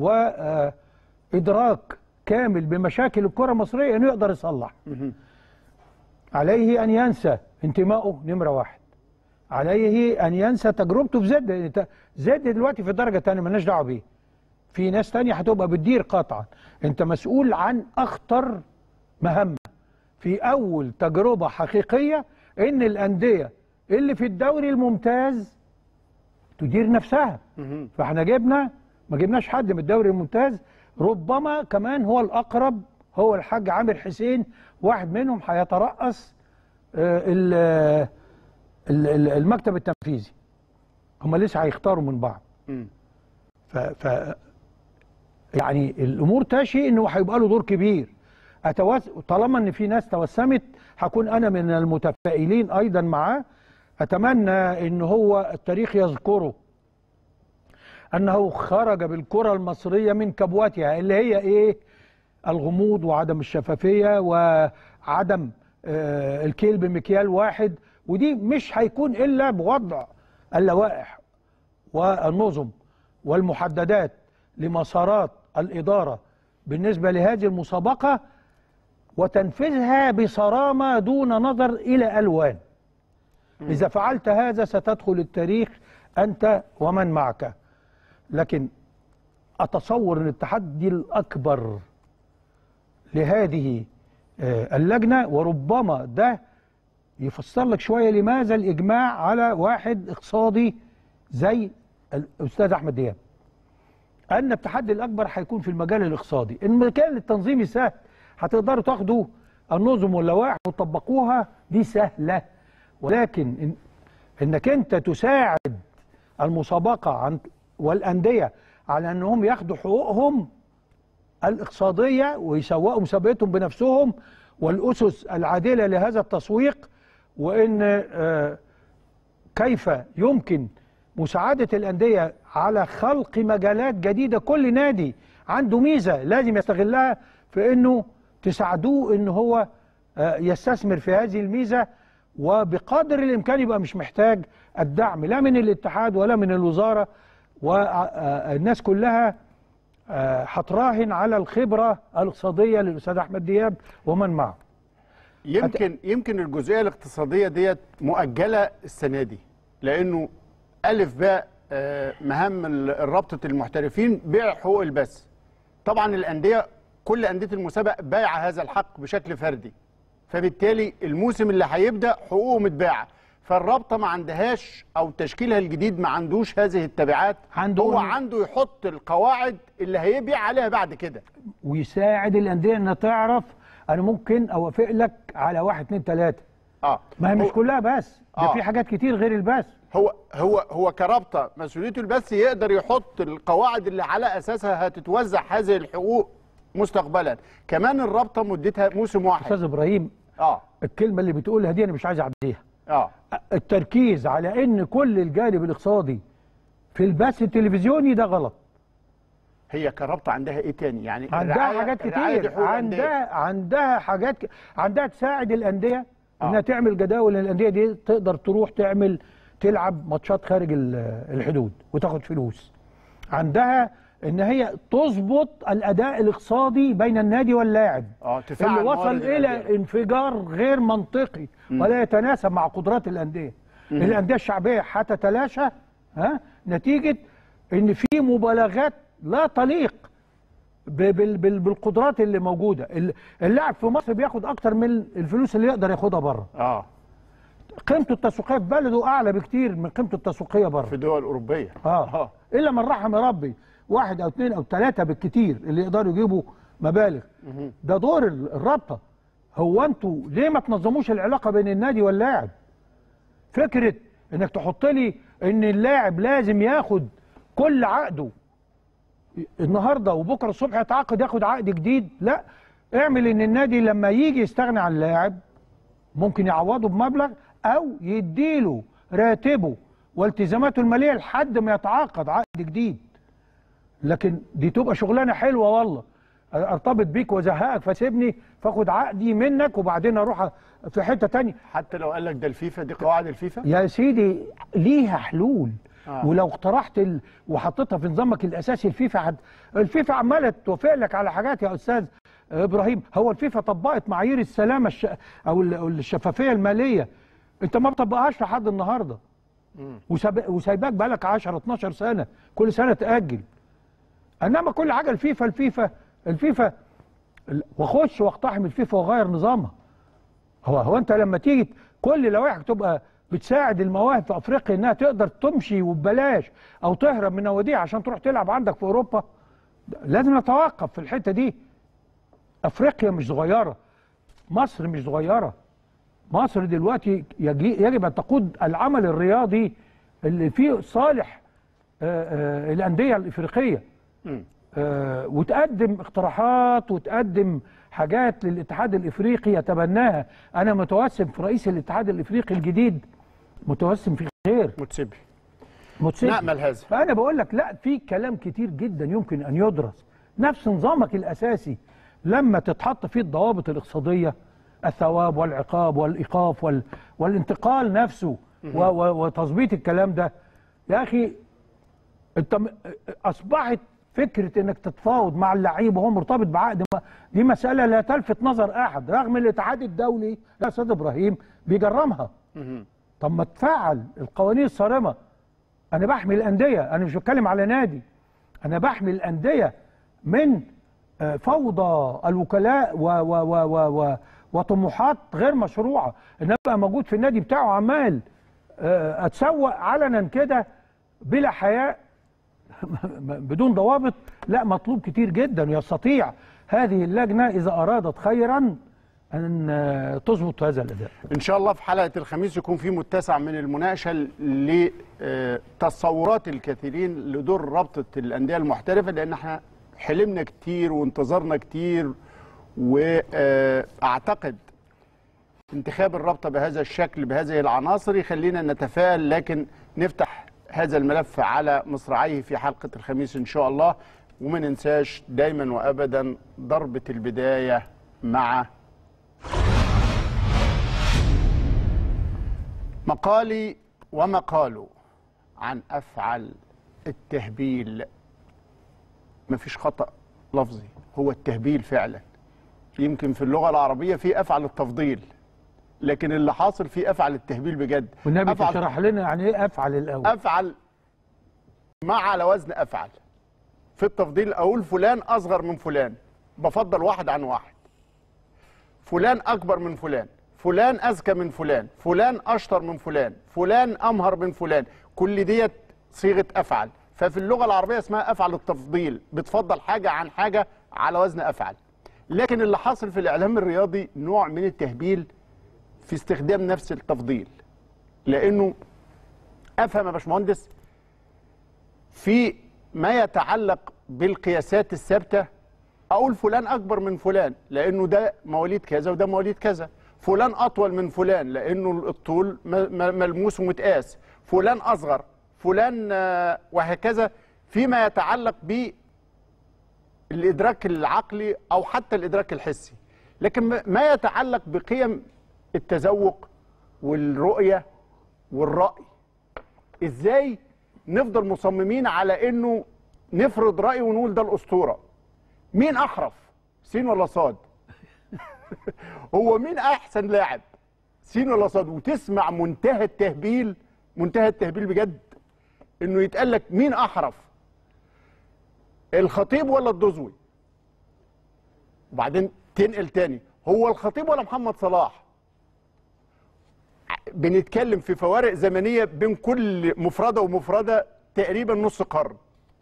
وادراك كامل بمشاكل الكره المصريه انه يقدر يصلح عليه ان ينسى انتمائه نمره واحد عليه ان ينسى تجربته في زد لأن ت- زد دلوقتي في الدرجه الثانيه مالناش دعوه بيه في ناس تانية هتبقى بتدير قطعا انت مسؤول عن اخطر مهمة في اول تجربة حقيقية ان الاندية اللي في الدوري الممتاز تدير نفسها فاحنا جبنا ما جبناش حد من الدوري الممتاز ربما كمان هو الاقرب هو الحاج عامر حسين واحد منهم هيترأس آه، ال- ال- ال- المكتب التنفيذي هم لسه هيختاروا من بعض مم. ف, ف يعني الامور تاشي انه هيبقى له دور كبير أتوس... طالما ان في ناس توسمت هكون انا من المتفائلين ايضا معاه اتمنى ان هو التاريخ يذكره انه خرج بالكره المصريه من كبوتها اللي هي ايه الغموض وعدم الشفافيه وعدم آه، الكيل بمكيال واحد ودي مش هيكون الا بوضع اللوائح والنظم والمحددات لمسارات الإدارة بالنسبة لهذه المسابقة وتنفيذها بصرامة دون نظر إلى ألوان إذا فعلت هذا ستدخل التاريخ أنت ومن معك لكن أتصور أن التحدي الأكبر لهذه آه، اللجنة وربما ده يفسر لك شوية لماذا الإجماع على واحد اقتصادي زي الأستاذ أحمد دياب أن التحدي الأكبر هيكون في المجال الاقتصادي المجال التنظيمي سهل هتقدروا تاخدوا النظم واللوائح وتطبقوها دي سهلة ولكن إن انك انت تساعد المسابقة عن والأندية على أنهم ياخدوا حقوقهم الاقتصادية ويسوقوا مسابقتهم بنفسهم والأسس العادلة لهذا التسويق وأن آه، كيف يمكن مساعدة الأندية على خلق مجالات جديدة كل نادي عنده ميزة لازم يستغلها في أنه تساعدوه أنه هو آه، يستثمر في هذه الميزة وبقدر الإمكان يبقى مش محتاج الدعم لا من الاتحاد ولا من الوزارة والناس كلها آه، هتراهن على الخبرة الاقتصادية للأستاذ أحمد دياب ومن معه يمكن يمكن الجزئيه الاقتصاديه ديت مؤجله السنه دي لانه الف باء آه، مهام ال- رابطه المحترفين بيع حقوق البث طبعا الانديه كل انديه المسابقه بايعه هذا الحق بشكل فردي فبالتالي الموسم اللي هيبدا حقوقه متباعه فالرابطه ما عندهاش او تشكيلها الجديد ما عندوش هذه التبعات عنده- هو عنده يحط القواعد اللي هيبيع عليها بعد كده ويساعد الأندية أنها تعرف أنا ممكن أوافق لك على واحد اتنين تلاتة اه ما هي مش هو- كلها بس ده آه. في حاجات كتير غير البث هو هو هو كرابطه مسؤوليته البث يقدر يحط القواعد اللي على اساسها هتتوزع هذه الحقوق مستقبلا كمان الرابطه مدتها موسم واحد أستاذ إبراهيم اه الكلمة اللي بتقولها دي أنا مش عايز أعديها اه التركيز على ان كل الجانب الاقتصادي في البث التلفزيوني ده غلط هي كرابطه عندها ايه تاني يعني عندها الرعاية- حاجات الرعاية دي كتير حقوق الأندية. عندها عندها حاجات ك... عندها تساعد الانديه انها آه. تعمل جداول إن الانديه دي تقدر تروح تعمل تلعب ماتشات خارج ال- الحدود وتاخد فلوس عندها ان هي تظبط الاداء الاقتصادي بين النادي واللاعب اه تفعل اللي وصل موارد الى الأندية. انفجار غير منطقي ولا يتناسب مع قدرات الانديه الانديه الشعبيه هتتلاشى ها نتيجه ان في مبالغات لا تليق ب- بال- بال- بالقدرات اللي موجوده ال- اللاعب في مصر بياخد اكتر من الفلوس اللي يقدر ياخدها بره اه قيمته التسويقيه في بلده اعلى بكتير من قيمته التسويقيه بره في دول اوروبيه اه الا من رحم ربي واحد او اثنين او ثلاثه بالكتير اللي يقدروا يجيبوا مبالغ ده دور ال- الرابطه هو انتوا ليه ما تنظموش العلاقه بين النادي واللاعب فكره انك تحط لي ان اللاعب لازم ياخد كل عقده النهارده وبكره الصبح يتعاقد ياخد عقد جديد لا اعمل ان النادي لما يجي يستغنى عن اللاعب ممكن يعوضه بمبلغ او يديله راتبه والتزاماته الماليه لحد ما يتعاقد عقد جديد لكن دي تبقى شغلانه حلوه والله ارتبط بيك وازهقك فسيبني فاخد عقدي منك وبعدين اروح في حته تانية حتى لو قال لك ده الفيفا دي قواعد الفيفا يا سيدي ليها حلول آه. آه. ولو اقترحت ال... وحطيتها في نظامك الاساسي الفيفا حد... الفيفا عماله توافق لك على حاجات يا استاذ ابراهيم هو الفيفا طبقت معايير السلامه الش... او ال- أو الشفافيه الماليه انت ما بتطبقهاش لحد النهارده وساب... وسايباك بقالك 10 12 سنه كل سنه تاجل انما كل حاجه الفيفا الفيفا الفيفا ال- واخش واقتحم الفيفا واغير نظامها هو هو انت لما تيجي كل لوائحك تبقى بتساعد المواهب في افريقيا انها تقدر تمشي وببلاش او تهرب من نواديها عشان تروح تلعب عندك في اوروبا لازم نتوقف في الحته دي افريقيا مش صغيره مصر مش صغيره مصر دلوقتي يجي- يجب ان تقود العمل الرياضي اللي فيه صالح آه، آه، الانديه الافريقيه مم. آه، وتقدم اقتراحات وتقدم حاجات للاتحاد الافريقي يتبناها انا متوسم في رئيس الاتحاد الافريقي الجديد متوسم في خير متسبي متسم نأمل هذا فانا بقول لك لا في كلام كتير جدا يمكن ان يدرس نفس نظامك الاساسي لما تتحط فيه الضوابط الاقتصاديه الثواب والعقاب والايقاف وال... والانتقال نفسه و... و... وتظبيط الكلام ده يا اخي انت م- اصبحت فكره انك تتفاوض مع اللعيب وهو مرتبط بعقد ما دي مساله لا تلفت نظر احد رغم الاتحاد الدولي لا استاذ ابراهيم بيجرمها طب ما تفعل القوانين الصارمه انا بحمي الانديه انا مش بتكلم على نادي انا بحمي الانديه من آه، فوضى الوكلاء و و و و و وطموحات غير مشروعه ان ابقى موجود في النادي بتاعه عمال آه، اتسوق علنا كده بلا حياء بدون ضوابط لا مطلوب كتير جدا يستطيع هذه اللجنه اذا ارادت خيرا ان آه، تظبط هذا الاداء ان شاء الله في حلقه الخميس يكون في متسع من المناقشه لتصورات الكثيرين لدور رابطه الانديه المحترفه لان احنا حلمنا كتير وانتظرنا كتير واعتقد انتخاب الرابطه بهذا الشكل بهذه العناصر يخلينا نتفائل لكن نفتح هذا الملف على مصراعيه في حلقه الخميس ان شاء الله وما ننساش دايما وابدا ضربه البدايه مع مقالي ومقاله عن افعل التهبيل مفيش خطا لفظي هو التهبيل فعلا يمكن في اللغه العربيه في افعل التفضيل لكن اللي حاصل فيه افعل التهبيل بجد والنبي أفعل- تشرح لنا يعني ايه افعل الاول افعل ما على وزن افعل في التفضيل اقول فلان اصغر من فلان بفضل واحد عن واحد فلان اكبر من فلان فلان اذكى من فلان فلان اشطر من فلان فلان امهر من فلان كل ديت صيغه افعل ففي اللغه العربيه اسمها افعل التفضيل بتفضل حاجه عن حاجه على وزن افعل لكن اللي حاصل في الاعلام الرياضي نوع من التهبيل في استخدام نفس التفضيل لانه افهم يا باشمهندس في ما يتعلق بالقياسات الثابته اقول فلان اكبر من فلان لانه ده مواليد كذا وده مواليد كذا فلان اطول من فلان لانه الطول م- م- ملموس ومتقاس فلان اصغر فلان آه، وهكذا فيما يتعلق بالادراك العقلي او حتى الادراك الحسي لكن ما- ما يتعلق بقيم التذوق والرؤيه والراي ازاي نفضل مصممين على انه نفرض راي ونقول ده الاسطوره مين احرف سين ولا صاد هو مين احسن لاعب سين ولا صاد وتسمع منتهى التهبيل منتهى التهبيل بجد انه يتقال لك مين احرف الخطيب ولا الدزوي وبعدين تنقل تاني هو الخطيب ولا محمد صلاح بنتكلم في فوارق زمنيه بين كل مفرده ومفرده تقريبا نص قرن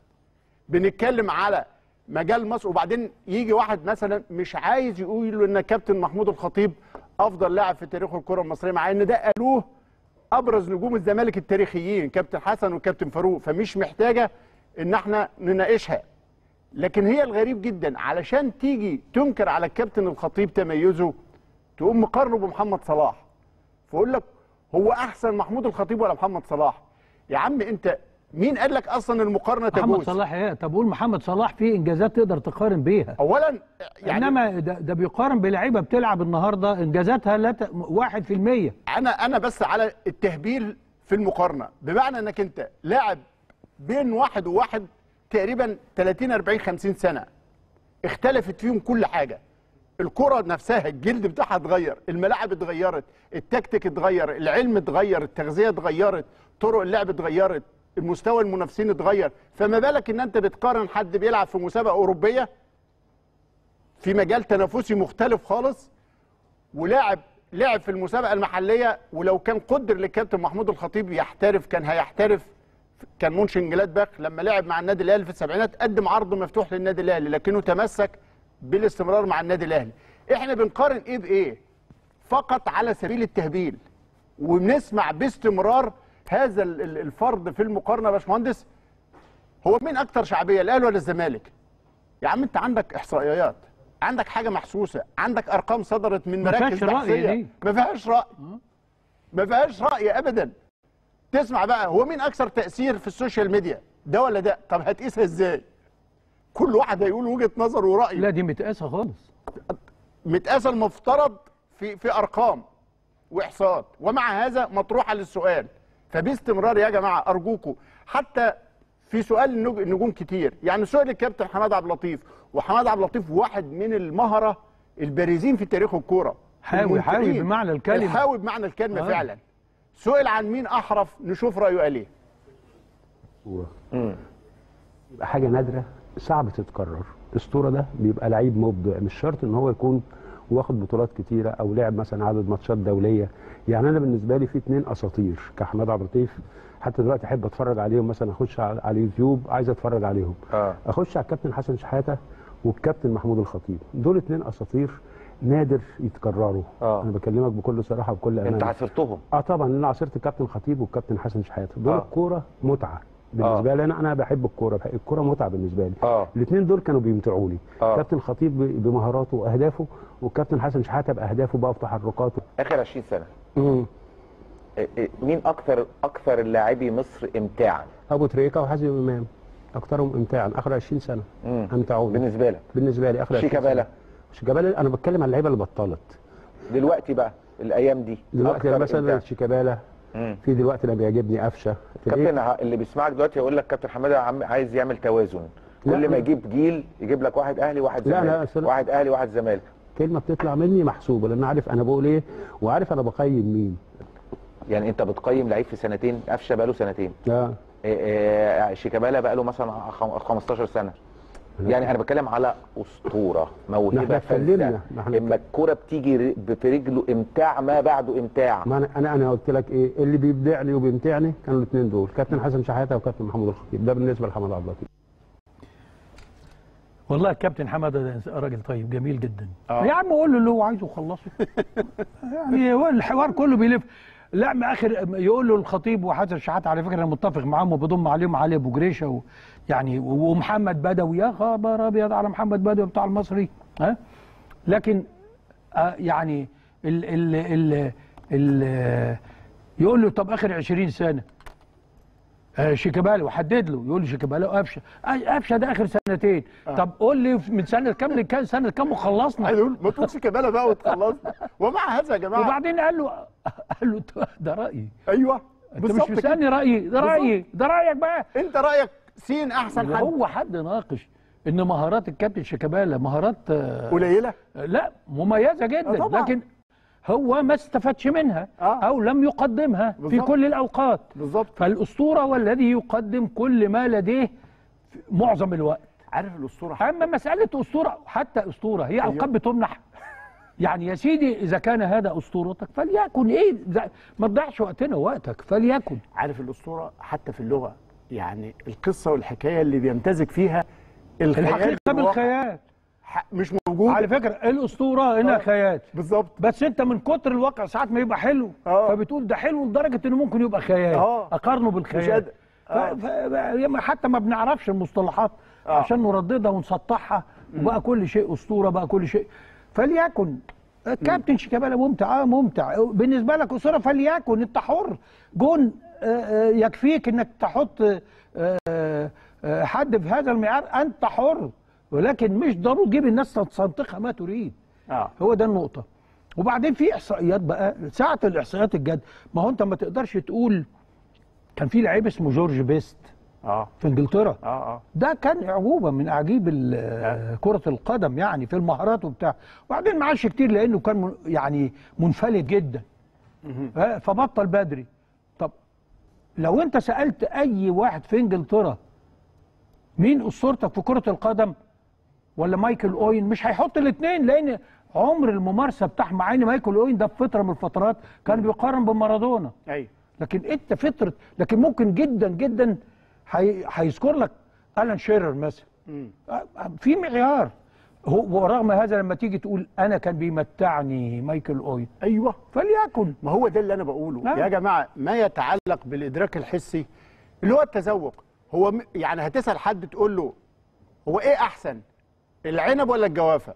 بنتكلم على مجال مصر وبعدين يجي واحد مثلا مش عايز يقول له ان كابتن محمود الخطيب افضل لاعب في تاريخ الكره المصريه مع ان ده قالوه ابرز نجوم الزمالك التاريخيين كابتن حسن وكابتن فاروق فمش محتاجه ان احنا نناقشها لكن هي الغريب جدا علشان تيجي تنكر على الكابتن الخطيب تميزه تقوم مقارنه بمحمد صلاح فاقول لك هو احسن محمود الخطيب ولا محمد صلاح يا عم انت مين قال لك اصلا المقارنه محمد تجوز صلاح ايه طب قول محمد صلاح فيه انجازات تقدر تقارن بيها اولا يعني انما ده, ده بيقارن بلعيبه بتلعب النهارده انجازاتها لا ت... 1% انا انا بس على التهبيل في المقارنه بمعنى انك انت لاعب بين واحد وواحد تقريبا 30 40 50 سنه اختلفت فيهم كل حاجه الكره نفسها الجلد بتاعها اتغير الملاعب اتغيرت التكتيك اتغير العلم اتغير التغذيه اتغيرت طرق اللعب اتغيرت المستوى المنافسين اتغير فما بالك ان انت بتقارن حد بيلعب في مسابقه اوروبيه في مجال تنافسي مختلف خالص ولاعب لعب في المسابقه المحليه ولو كان قدر للكابتن محمود الخطيب يحترف كان هيحترف كان مونشن جلادباخ لما لعب مع النادي الاهلي في السبعينات قدم عرض مفتوح للنادي الاهلي لكنه تمسك بالاستمرار مع النادي الاهلي احنا بنقارن ايه بايه فقط على سبيل التهبيل وبنسمع باستمرار هذا ال- ال- الفرض في المقارنه يا باشمهندس هو مين اكتر شعبيه الاهلي ولا الزمالك يا عم انت عندك احصائيات عندك حاجه محسوسه عندك ارقام صدرت من ما مراكز فيهاش رأي بحثيه دي. ما فيهاش راي ما فيهاش راي ابدا تسمع بقى هو مين اكثر تاثير في السوشيال ميديا ده ولا ده طب هتقيسها ازاي كل واحد هيقول وجهه نظر ورايه لا دي متقاسه خالص متقاسه المفترض في في ارقام واحصاءات ومع هذا مطروحه للسؤال فباستمرار يا جماعه ارجوكم حتى في سؤال النج- النجوم كتير يعني سؤال الكابتن حماد عبد اللطيف وحماد عبد اللطيف واحد من المهره البارزين في تاريخ الكوره حاوي حاوي الممتعين. بمعنى الكلمه الحاوي بمعنى الكلمه آه. فعلا سئل عن مين احرف نشوف رايه قال ايه و- بيبقى حاجه نادره صعب تتكرر الاسطوره ده بيبقى لعيب مبدع مش شرط ان هو يكون واخد بطولات كتيره او لعب مثلا عدد ماتشات دوليه يعني انا بالنسبه لي في اتنين اساطير كحماد عبد اللطيف حتى دلوقتي احب اتفرج عليهم مثلا اخش على على اليوتيوب عايز اتفرج عليهم اه اخش على الكابتن حسن شحاته والكابتن محمود الخطيب دول اتنين اساطير نادر يتكرروا آه. انا بكلمك بكل صراحه وبكل انت امانه عاصرتهم اه طبعا انا عاصرت الكابتن خطيب والكابتن حسن شحاته دول آه. آه. الكوره متعه بالنسبه لي انا انا بحب الكوره بحب الكوره متعه بالنسبه لي اه الاثنين دول كانوا بيمتعوني آه. كابتن خطيب ب- بمهاراته واهدافه والكابتن حسن شحاته باهدافه بقى وتحركاته اخر 20 سنه مم. إيه- إيه، مين اكثر اكثر لاعبي مصر امتاعا ابو تريكه وحازم امام اكثرهم امتاعا اخر 20 سنه مم. امتعوني بالنسبه لك بالنسبه لي اخر 20 شيكابالا سنة. شيكابالا انا بتكلم عن اللعيبه اللي بطلت دلوقتي بقى الايام دي دلوقتي أكثر مثلا إمتاع. شيكابالا مم. في دلوقتي انا بيعجبني قفشه كابتن تلاقيه- ه- اللي بيسمعك دلوقتي يقول لك كابتن حماده عم- عايز يعمل توازن لا، كل ما لا. يجيب جيل يجيب لك واحد اهلي واحد لا، لا، زمالك أصل- واحد اهلي واحد زمالك كلمه بتطلع مني محسوبه لان عارف انا بقول ايه وعارف انا بقيم مين يعني انت بتقيم لعيب في سنتين قفشه بقى له سنتين اه إيه إيه شيكابالا بقى له مثلا خم- 15 سنه يعني انا بتكلم على اسطوره ما موهبه احنا فذة اتكلمنا، ما احنا اما الكوره بتيجي ر- في رجله امتاع ما بعده امتاع ما انا انا انا قلت لك ايه اللي بيبدعني وبيمتعني كانوا الاثنين دول كابتن حسن شحاته وكابتن محمود الخطيب ده بالنسبه لحماد عبد اللطيف والله الكابتن حماده ده راجل طيب جميل جدا آه. يا عم قول له اللي هو عايزه وخلصه يعني هو الحوار كله بيلف لا ما اخر يقول له الخطيب وحسن شحاته على فكره انا متفق معاهم وبضم عليهم علي ابو جريشه و يعني ومحمد بدوي يا خبر ابيض على محمد بدوي بتاع المصري ها لكن آه يعني ال ال ال ال يقول له طب اخر 20 سنه آه، شيكابالا وحدد له يقول لي شيكابالا وقفشه آه، قفشه ده اخر سنتين طب قول لي من سنه كام لكام سنه كام وخلصنا عايز اقول ما تقولش شيكابالا بقى وتخلصنا ومع هذا يا جماعه وبعدين قال له قال له ده رايي ايوه انت مش بالظبط كده. مستني رايي ده رايي ده رايك بقى انت رايك سين احسن اللي حد هو حد ناقش ان مهارات الكابتن شيكابالا مهارات آه، قليله لا مميزه جدا آه، طبعاً. لكن هو ما استفادش منها آه. او لم يقدمها في بالظبط. كل الاوقات بالظبط فالاسطوره هو الذي يقدم كل ما لديه في معظم الوقت عارف الاسطوره اما مساله اسطوره حتى اسطوره هي أيوه. القاب بتمنح يعني يا سيدي اذا كان هذا اسطورتك فليكن ايه ز- ما تضيعش وقتنا ووقتك فليكن عارف الاسطوره حتى في اللغه يعني القصه والحكايه اللي بيمتزج فيها الخيال الحقيقه بالواقع. بالخيال ح- مش موجود على فكره الاسطوره هنا آه. خيال بالظبط بس انت من كتر الواقع ساعات ما يبقى حلو آه. فبتقول ده حلو لدرجه انه ممكن يبقى خيال آه. اقارنه مش بالخيال قادر. ف... آه. ف... ف... حتى ما بنعرفش المصطلحات آه. عشان نرددها ونسطحها وبقى كل شيء اسطوره بقى كل شيء فليكن كابتن شيكابالا ممتع اه ممتع بالنسبه لك اسطوره فليكن انت حر جون آه، آه، يكفيك انك تحط آه، آه، حد في هذا المعيار انت حر ولكن مش ضروري تجيب الناس تستنطقها ما تريد اه هو ده النقطة وبعدين في إحصائيات بقى ساعة الإحصائيات الجد ما هو أنت ما تقدرش تقول كان في لعيب اسمه جورج بيست اه في إنجلترا اه اه ده كان أعجوبة من أعاجيب ال- كرة القدم يعني في المهارات وبتاع وبعدين ما عادش كتير لأنه كان من- يعني منفلت جدا ف- فبطل بدري طب لو أنت سألت أي واحد في إنجلترا مين أسطورتك في كرة القدم ولا مايكل اوين مش هيحط الاثنين لان عمر الممارسه بتاع مع ان مايكل اوين ده في فتره من الفترات كان بيقارن بمارادونا ايوه لكن انت فتره لكن ممكن جدا جدا هي- هيذكر لك الان شيرر مثلا مم. في معيار هو ورغم هذا لما تيجي تقول انا كان بيمتعني مايكل اوين ايوه فليكن ما هو ده اللي انا بقوله نعم. يا جماعه ما يتعلق بالادراك الحسي اللي هو التذوق هو م- يعني هتسال حد تقول له هو ايه احسن العنب ولا الجوافه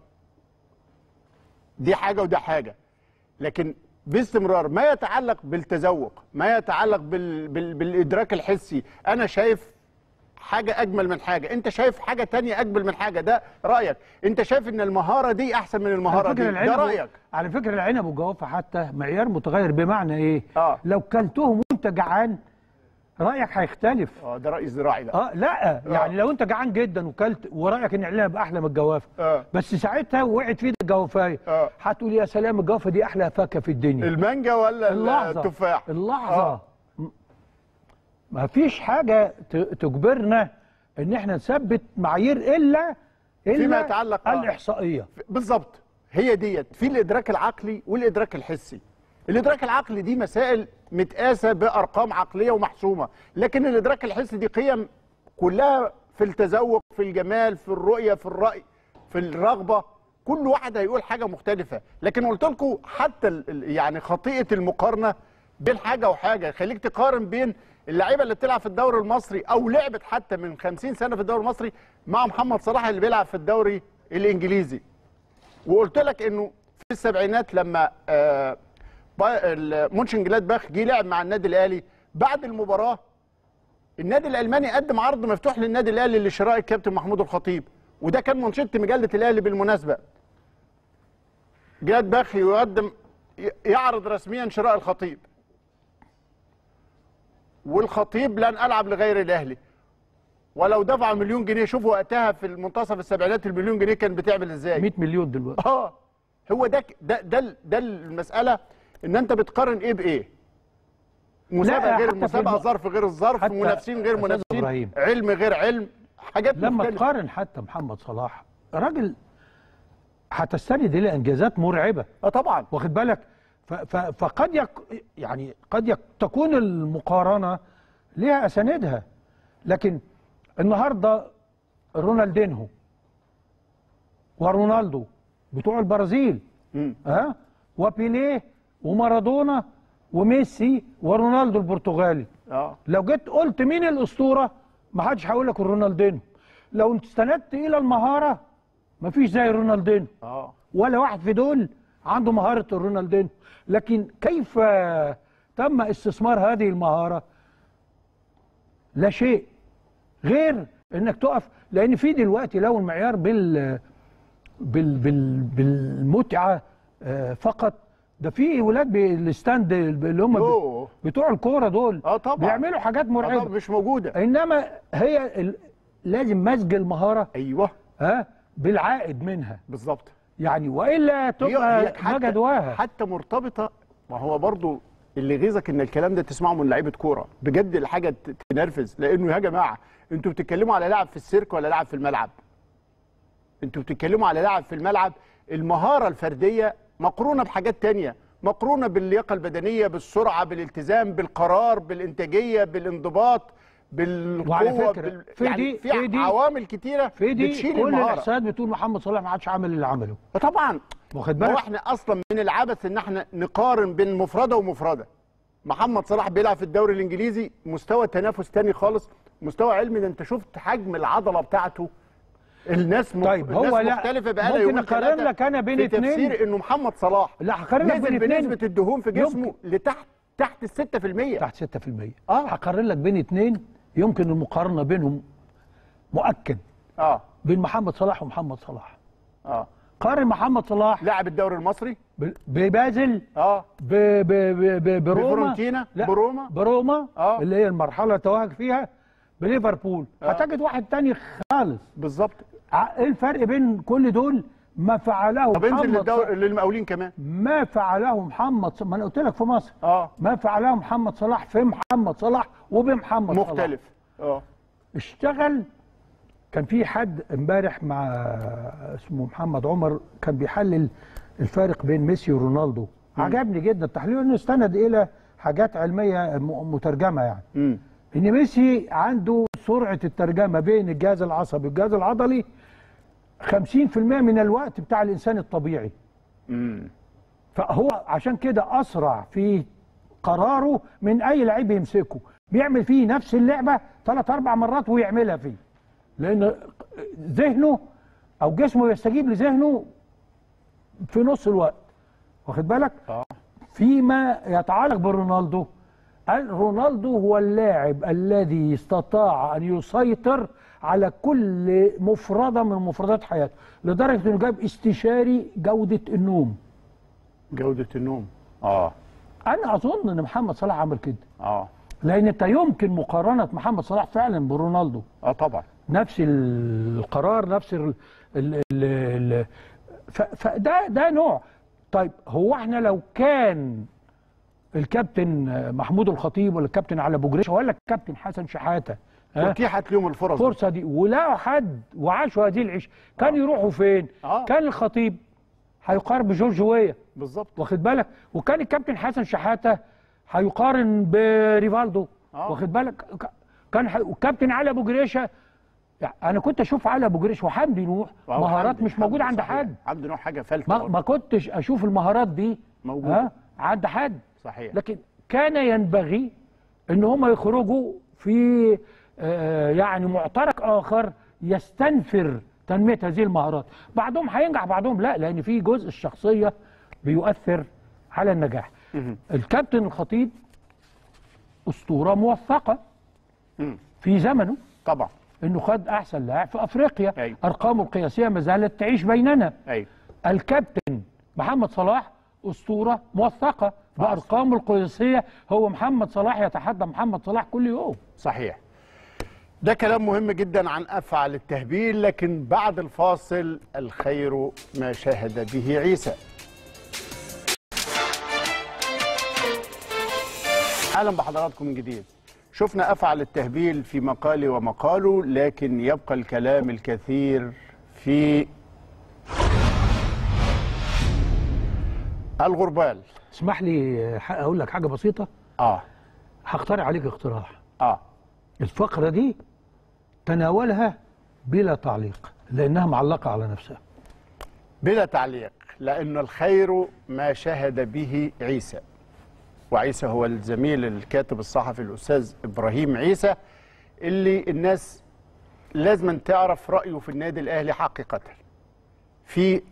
دي حاجه وده حاجه لكن باستمرار ما يتعلق بالتذوق ما يتعلق بال... بال... بالادراك الحسي انا شايف حاجه اجمل من حاجه انت شايف حاجه تانية اجمل من حاجه ده رايك انت شايف ان المهاره دي احسن من المهاره على دي فكره ده العنب رايك على فكره العنب والجوافه حتى معيار متغير بمعنى ايه آه. لو كلتهم وانت جعان رايك هيختلف اه ده راي زراعي لا اه لا يعني لو انت جعان جدا وكلت ورايك ان العلبه يبقى احلى من الجوافه آه. بس ساعتها وقعت في ايدك جوافايه آه. هتقول يا سلام الجوافه دي احلى فاكهه في الدنيا المانجا ولا اللحظه التفاح اللحظه آه. م- ما فيش حاجه ت- تجبرنا ان احنا نثبت معايير الا الا فيما يتعلق- آه. الاحصائيه بالظبط هي ديت في الادراك العقلي والادراك الحسي الادراك العقلي دي مسائل متقاسه بارقام عقليه ومحسومه لكن الادراك الحسي دي قيم كلها في التذوق في الجمال في الرؤيه في الراي في الرغبه كل واحد هيقول حاجه مختلفه لكن قلت لكم حتى ال- ال- يعني خطيئه المقارنه بين حاجه وحاجه خليك تقارن بين اللعيبه اللي بتلعب في الدوري المصري او لعبت حتى من 50 سنه في الدوري المصري مع محمد صلاح اللي بيلعب في الدوري الانجليزي وقلت لك انه في السبعينات لما آه با- ال- مونشن جلادباخ جه لعب مع النادي الاهلي بعد المباراه النادي الالماني قدم عرض مفتوح للنادي الاهلي لشراء الكابتن محمود الخطيب وده كان منشط مجله الاهلي بالمناسبه جلادباخ يقدم ي- يعرض رسميا شراء الخطيب والخطيب لن العب لغير الاهلي ولو دفع مليون جنيه شوفوا وقتها في المنتصف السبعينات المليون جنيه كان بتعمل ازاي 100 مليون دلوقتي اه هو ده ده ده, ده المساله ان انت بتقارن ايه بايه مسابقه غير حتى في المسابقه الم- ظرف غير الظرف حتى منافسين غير أستاذ منافسين إبراهيم. علم غير علم حاجات لما مختلفة. تقارن حتى محمد صلاح راجل هتستند الى انجازات مرعبه اه طبعا واخد بالك ف- ف- فقد يك يعني قد يك تكون المقارنه ليها اساندها لكن النهارده رونالدينهو ورونالدو بتوع البرازيل مم. ها وبيليه ومارادونا وميسي ورونالدو البرتغالي اه لو جيت قلت مين الاسطوره ما حدش هيقول لك رونالدينو لو استندت الى المهاره مفيش زي رونالدينو اه ولا واحد في دول عنده مهاره رونالدينو لكن كيف تم استثمار هذه المهاره لا شيء غير انك تقف لان في دلوقتي لو المعيار بال بال بال بالمتعه آه، فقط ده في ولاد بالستاند اللي هم يوه. بتوع الكوره دول اه طبعا بيعملوا حاجات آه طبعا مرعبه مش موجوده انما هي ال... لازم مزج المهاره ايوه ها بالعائد منها بالظبط يعني والا هي- تبقى هي ما جدواها حتى مرتبطه ما هو برضو اللي يغيظك ان الكلام ده تسمعه من لعيبه كوره بجد الحاجه ت- تنرفز لانه يا جماعه انتوا بتتكلموا على لاعب في السيرك ولا لاعب في الملعب انتوا بتتكلموا على لاعب في الملعب المهاره الفرديه مقرونه بحاجات تانية مقرونه باللياقه البدنيه بالسرعه بالالتزام بالقرار بالانتاجيه بالانضباط بالقوه وعلى فكرة، بال... في يعني دي- في, في دي- عوامل كتيره في دي بتشيل كل المهاره الاحصائيات بتقول محمد صلاح ما عادش عمل اللي عمله طبعا واخد هو بالك احنا اصلا من العبث ان احنا نقارن بين مفرده ومفرده محمد صلاح بيلعب في الدوري الانجليزي مستوى تنافس تاني خالص مستوى علمي ده انت شفت حجم العضله بتاعته الناس م... طيب، هو الناس لا، مختلفه بقى ممكن أقارن لك أنا بين في اتنين. تفسير انه محمد صلاح لا هقارن لك نزل بين اتنين بنسبه الدهون في جسمه يمكن. لتحت تحت ال 6% تحت 6% آه. هقارن لك بين اتنين يمكن المقارنه بينهم مؤكد اه بين محمد صلاح ومحمد صلاح اه قارن محمد صلاح لاعب الدوري المصري ب- ببازل اه ب ب ب ب بروما بفيورنتينا؟ لا بروما؟ بروما آه. اللي هي المرحله اللي توهج فيها بليفربول هتجد واحد تاني خالص بالظبط ع- ايه الفرق بين كل دول ما فعله طب انزل محمد للدوري صلاح للمقاولين كمان ما فعله محمد صلاح ما انا قلت لك في مصر اه ما فعله محمد صلاح في محمد صلاح وبمحمد صلاح مختلف اه اشتغل كان في حد امبارح مع اسمه محمد عمر كان بيحلل الفارق بين ميسي ورونالدو عجبني جدا التحليل انه استند الى حاجات علميه م- مترجمه يعني امم ان ميسي عنده سرعه الترجمه بين الجهاز العصبي والجهاز العضلي 50% من الوقت بتاع الانسان الطبيعي امم فهو عشان كده اسرع في قراره من اي لعيب يمسكه بيعمل فيه نفس اللعبه ثلاث اربع مرات ويعملها فيه لان ذهنه او جسمه يستجيب لذهنه في نص الوقت واخد بالك اه فيما يتعلق برونالدو قال رونالدو هو اللاعب الذي استطاع ان يسيطر على كل مفرده من مفردات حياته لدرجه انه جاب استشاري جوده النوم جودة النوم اه انا اظن ان محمد صلاح عمل كده اه لان انت يمكن مقارنه محمد صلاح فعلا برونالدو اه طبعا نفس القرار نفس ال ال ال ال ف- فده ده نوع طيب هو احنا لو كان الكابتن محمود الخطيب ولا الكابتن علي ابو جريشه ولا الكابتن حسن شحاته ها اتيحت لهم الفرص دي. الفرصه دي ولقوا حد وعاشوا هذه العيش كان يروحوا فين؟ آه. كان الخطيب هيقارن بجورج ويا بالظبط واخد بالك وكان الكابتن حسن شحاته هيقارن بريفالدو آه. واخد بالك ك- كان ح... والكابتن علي ابو جريشه يعني انا كنت اشوف علي ابو جريشه وحمدي نوح وهو مهارات حمدي- مش موجوده حمدي عند صحيح. حد حمدي نوع حاجه فلتة ما, برضه. ما كنتش اشوف المهارات دي موجودة. ها عند حد صحيح لكن كان ينبغي ان هم يخرجوا في آه، يعني معترك اخر يستنفر تنميه هذه المهارات بعضهم هينجح بعضهم لا لان في جزء الشخصيه بيؤثر على النجاح الكابتن الخطيب اسطوره موثقه مم. في زمنه طبعا انه خد احسن لاعب في افريقيا أيوة. ارقامه القياسيه ما زالت تعيش بيننا ايوه الكابتن محمد صلاح اسطوره موثقه بارقامه القياسيه هو محمد صلاح يتحدى محمد صلاح كل يوم صحيح ده كلام مهم جدا عن افعل التهبيل لكن بعد الفاصل الخير ما شاهد به عيسى اهلا بحضراتكم من جديد شفنا افعل التهبيل في مقالي ومقاله لكن يبقى الكلام الكثير في الغربال اسمح لي آه، اقول لك حاجه بسيطه اه هقترح عليك اقتراح اه الفقره دي تناولها بلا تعليق لانها معلقه على نفسها بلا تعليق لأن الخير ما شهد به عيسى وعيسى هو الزميل الكاتب الصحفي الأستاذ إبراهيم عيسى اللي الناس لازم تعرف رأيه في النادي الأهلي حقيقة في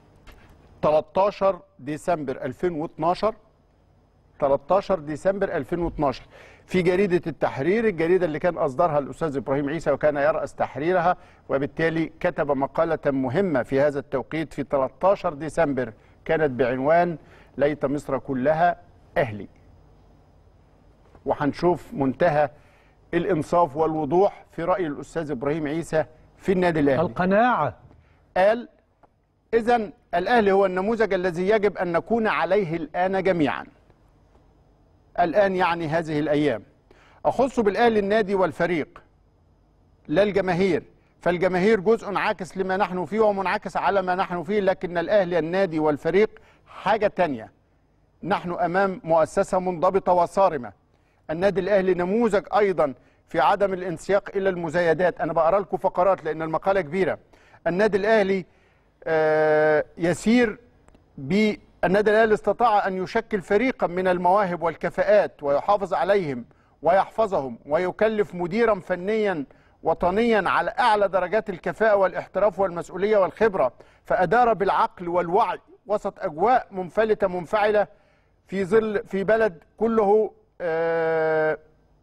13 ديسمبر 2012 13 ديسمبر 2012 في جريدة التحرير الجريدة اللي كان أصدرها الأستاذ إبراهيم عيسى وكان يرأس تحريرها وبالتالي كتب مقالة مهمة في هذا التوقيت في 13 ديسمبر كانت بعنوان ليت مصر كلها أهلي وهنشوف منتهى الإنصاف والوضوح في رأي الأستاذ إبراهيم عيسى في النادي الأهلي القناعه قال إذا الأهلي هو النموذج الذي يجب أن نكون عليه الآن جميعا الآن يعني هذه الأيام أخص بالأهلي النادي والفريق لا الجماهير فالجماهير جزء عاكس لما نحن فيه ومنعكس على ما نحن فيه لكن الأهلي النادي والفريق حاجة تانية نحن أمام مؤسسة منضبطة وصارمة النادي الأهلي نموذج أيضا في عدم الانسياق إلى المزايدات أنا بقرأ لكم فقرات لأن المقالة كبيرة النادي الأهلي آه، يسير بالنادي الأهلي استطاع أن يشكل فريقا من المواهب والكفاءات ويحافظ عليهم ويحفظهم ويكلف مديرا فنيا وطنيا على أعلى درجات الكفاءة والاحتراف والمسؤولية والخبرة فأدار بالعقل والوعي وسط أجواء منفلتة منفعلة في ظل في بلد كله آه،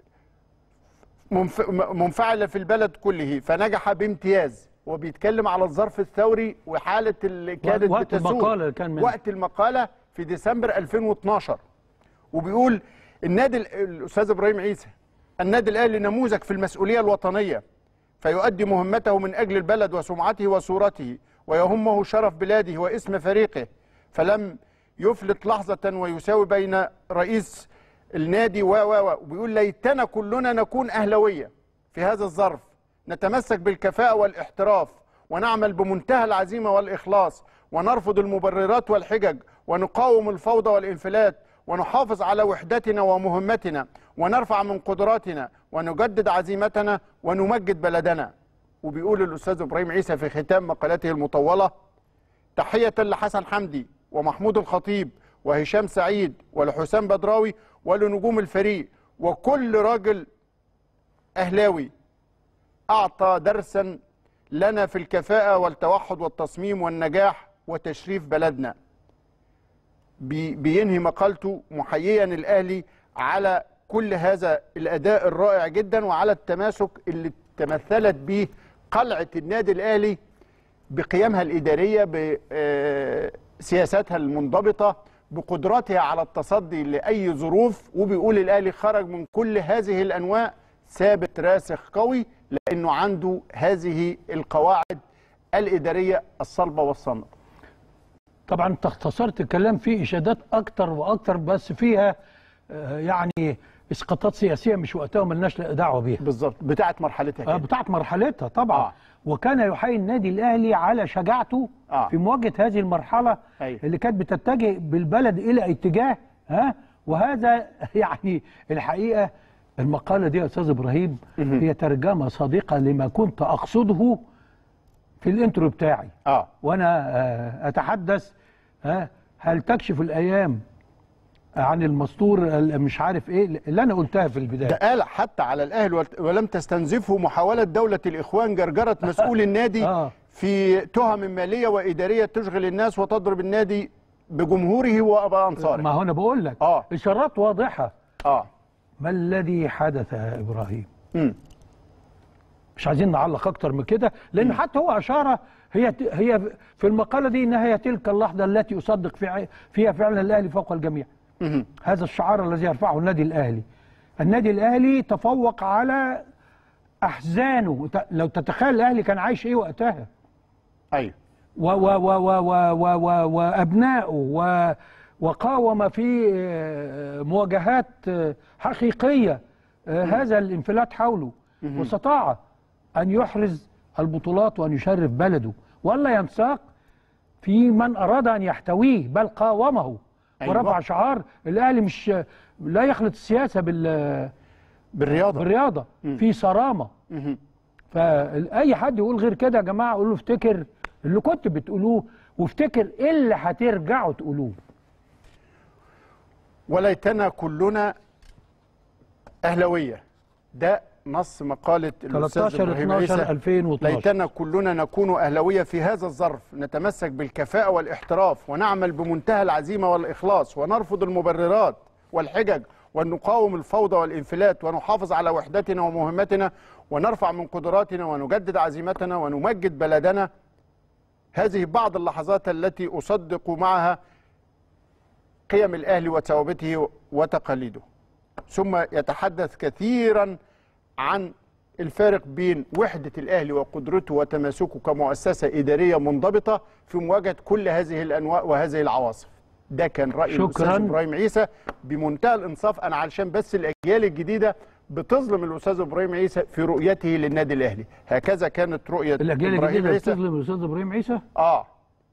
منف- منفعلة في البلد كله فنجح بامتياز وبيتكلم على الظرف الثوري وحالة اللي كانت وقت بتسود المقالة اللي كان منها. وقت المقالة في ديسمبر 2012 وبيقول النادي ال- الأستاذ إبراهيم عيسى النادي الأهلي نموذج في المسؤولية الوطنية فيؤدي مهمته من أجل البلد وسمعته وصورته ويهمه شرف بلاده واسم فريقه فلم يفلت لحظة ويساوي بين رئيس النادي و و و وبيقول ليتنا كلنا نكون أهلوية في هذا الظرف نتمسك بالكفاءة والاحتراف ونعمل بمنتهى العزيمة والإخلاص ونرفض المبررات والحجج ونقاوم الفوضى والانفلات ونحافظ على وحدتنا ومهمتنا ونرفع من قدراتنا ونجدد عزيمتنا ونمجد بلدنا وبيقول الأستاذ إبراهيم عيسى في ختام مقالته المطولة تحية لحسن حمدي ومحمود الخطيب وهشام سعيد ولحسام بدراوي ولنجوم الفريق وكل راجل أهلاوي أعطى درسا لنا في الكفاءة والتوحد والتصميم والنجاح وتشريف بلدنا بي- بينهي مقالته محييا الأهلي على كل هذا الأداء الرائع جدا وعلى التماسك اللي تمثلت به قلعة النادي الأهلي بقيمها الإدارية بسياساتها المنضبطة بقدرتها على التصدي لاي ظروف وبيقول الاهلي خرج من كل هذه الانواع ثابت راسخ قوي لانه عنده هذه القواعد الاداريه الصلبه والصامده طبعا انت اختصرت الكلام فيه اشادات اكتر واكتر بس فيها آه، يعني اسقاطات سياسيه مش وقتها وملناش دعوه بيها بالظبط بتاعت مرحلتها آه، كده. بتاعت مرحلتها طبعا آه. آه. وكان يحيي النادي الاهلي على شجاعته آه. آه. في مواجهه هذه المرحله أيوة. اللي كانت بتتجه بالبلد الى اتجاه ها وهذا يعني الحقيقه المقاله دي يا استاذ ابراهيم هي ترجمه صادقه لما كنت اقصده في الانترو بتاعي اه وانا آه، اتحدث ها هل تكشف الايام عن المستور ال- مش عارف ايه اللي انا قلتها في ده البدايه قال حتى على الاهلي ولت- ولم تستنزفه محاوله دوله الاخوان جرجره مسؤول النادي آه. في تهم ماليه واداريه تشغل الناس وتضرب النادي بجمهوره وبانصاره ما هو انا بقول لك آه. اشارات واضحه اه ما الذي حدث يا ابراهيم امم مش عايزين نعلق اكتر من كده لان حتى هو اشار هي هي في المقاله دي انها هي تلك اللحظه التي اصدق في فيها فعلا الاهلي فوق الجميع مهم. هذا الشعار الذي يرفعه النادي الاهلي النادي الاهلي تفوق على احزانه ت- لو تتخيل الاهلي كان عايش ايه وقتها ايوه و و و و و و و وابنائه و وقاوم في آه، مواجهات آه، حقيقيه آه، هذا الانفلات حوله واستطاع ان يحرز البطولات وان يشرف بلده ولا ينساق في من اراد ان يحتويه بل قاومه أيوة. ورفع شعار الاهلي مش لا يخلط السياسه بال بالرياضه بالرياضه في صرامه مهم. فاي حد يقول غير كده يا جماعه اقول له افتكر اللي كنت بتقولوه وافتكر ايه اللي هترجعوا تقولوه وليتنا كلنا اهلاويه ده نص مقاله الاستاذ 13 ابراهيم 12 عيسى 2012 ليتنا كلنا نكون أهلوية في هذا الظرف نتمسك بالكفاءة والاحتراف ونعمل بمنتهى العزيمة والإخلاص ونرفض المبررات والحجج ونقاوم الفوضى والانفلات ونحافظ على وحدتنا ومهمتنا ونرفع من قدراتنا ونجدد عزيمتنا ونمجد بلدنا هذه بعض اللحظات التي أصدق معها قيم الأهلي وثوابته وتقاليده ثم يتحدث كثيرا عن الفارق بين وحدة الأهلي وقدرته وتماسكه كمؤسسة إدارية منضبطة في مواجهة كل هذه الأنواع وهذه العواصف ده كان رأي شكراً. الأستاذ إبراهيم عيسى بمنتهى الإنصاف أنا علشان بس الأجيال الجديدة بتظلم الأستاذ إبراهيم عيسى في رؤيته للنادي الأهلي هكذا كانت رؤية الاجيال إبراهيم الجديده عيسى بتظلم الاستاذ ابراهيم عيسى آه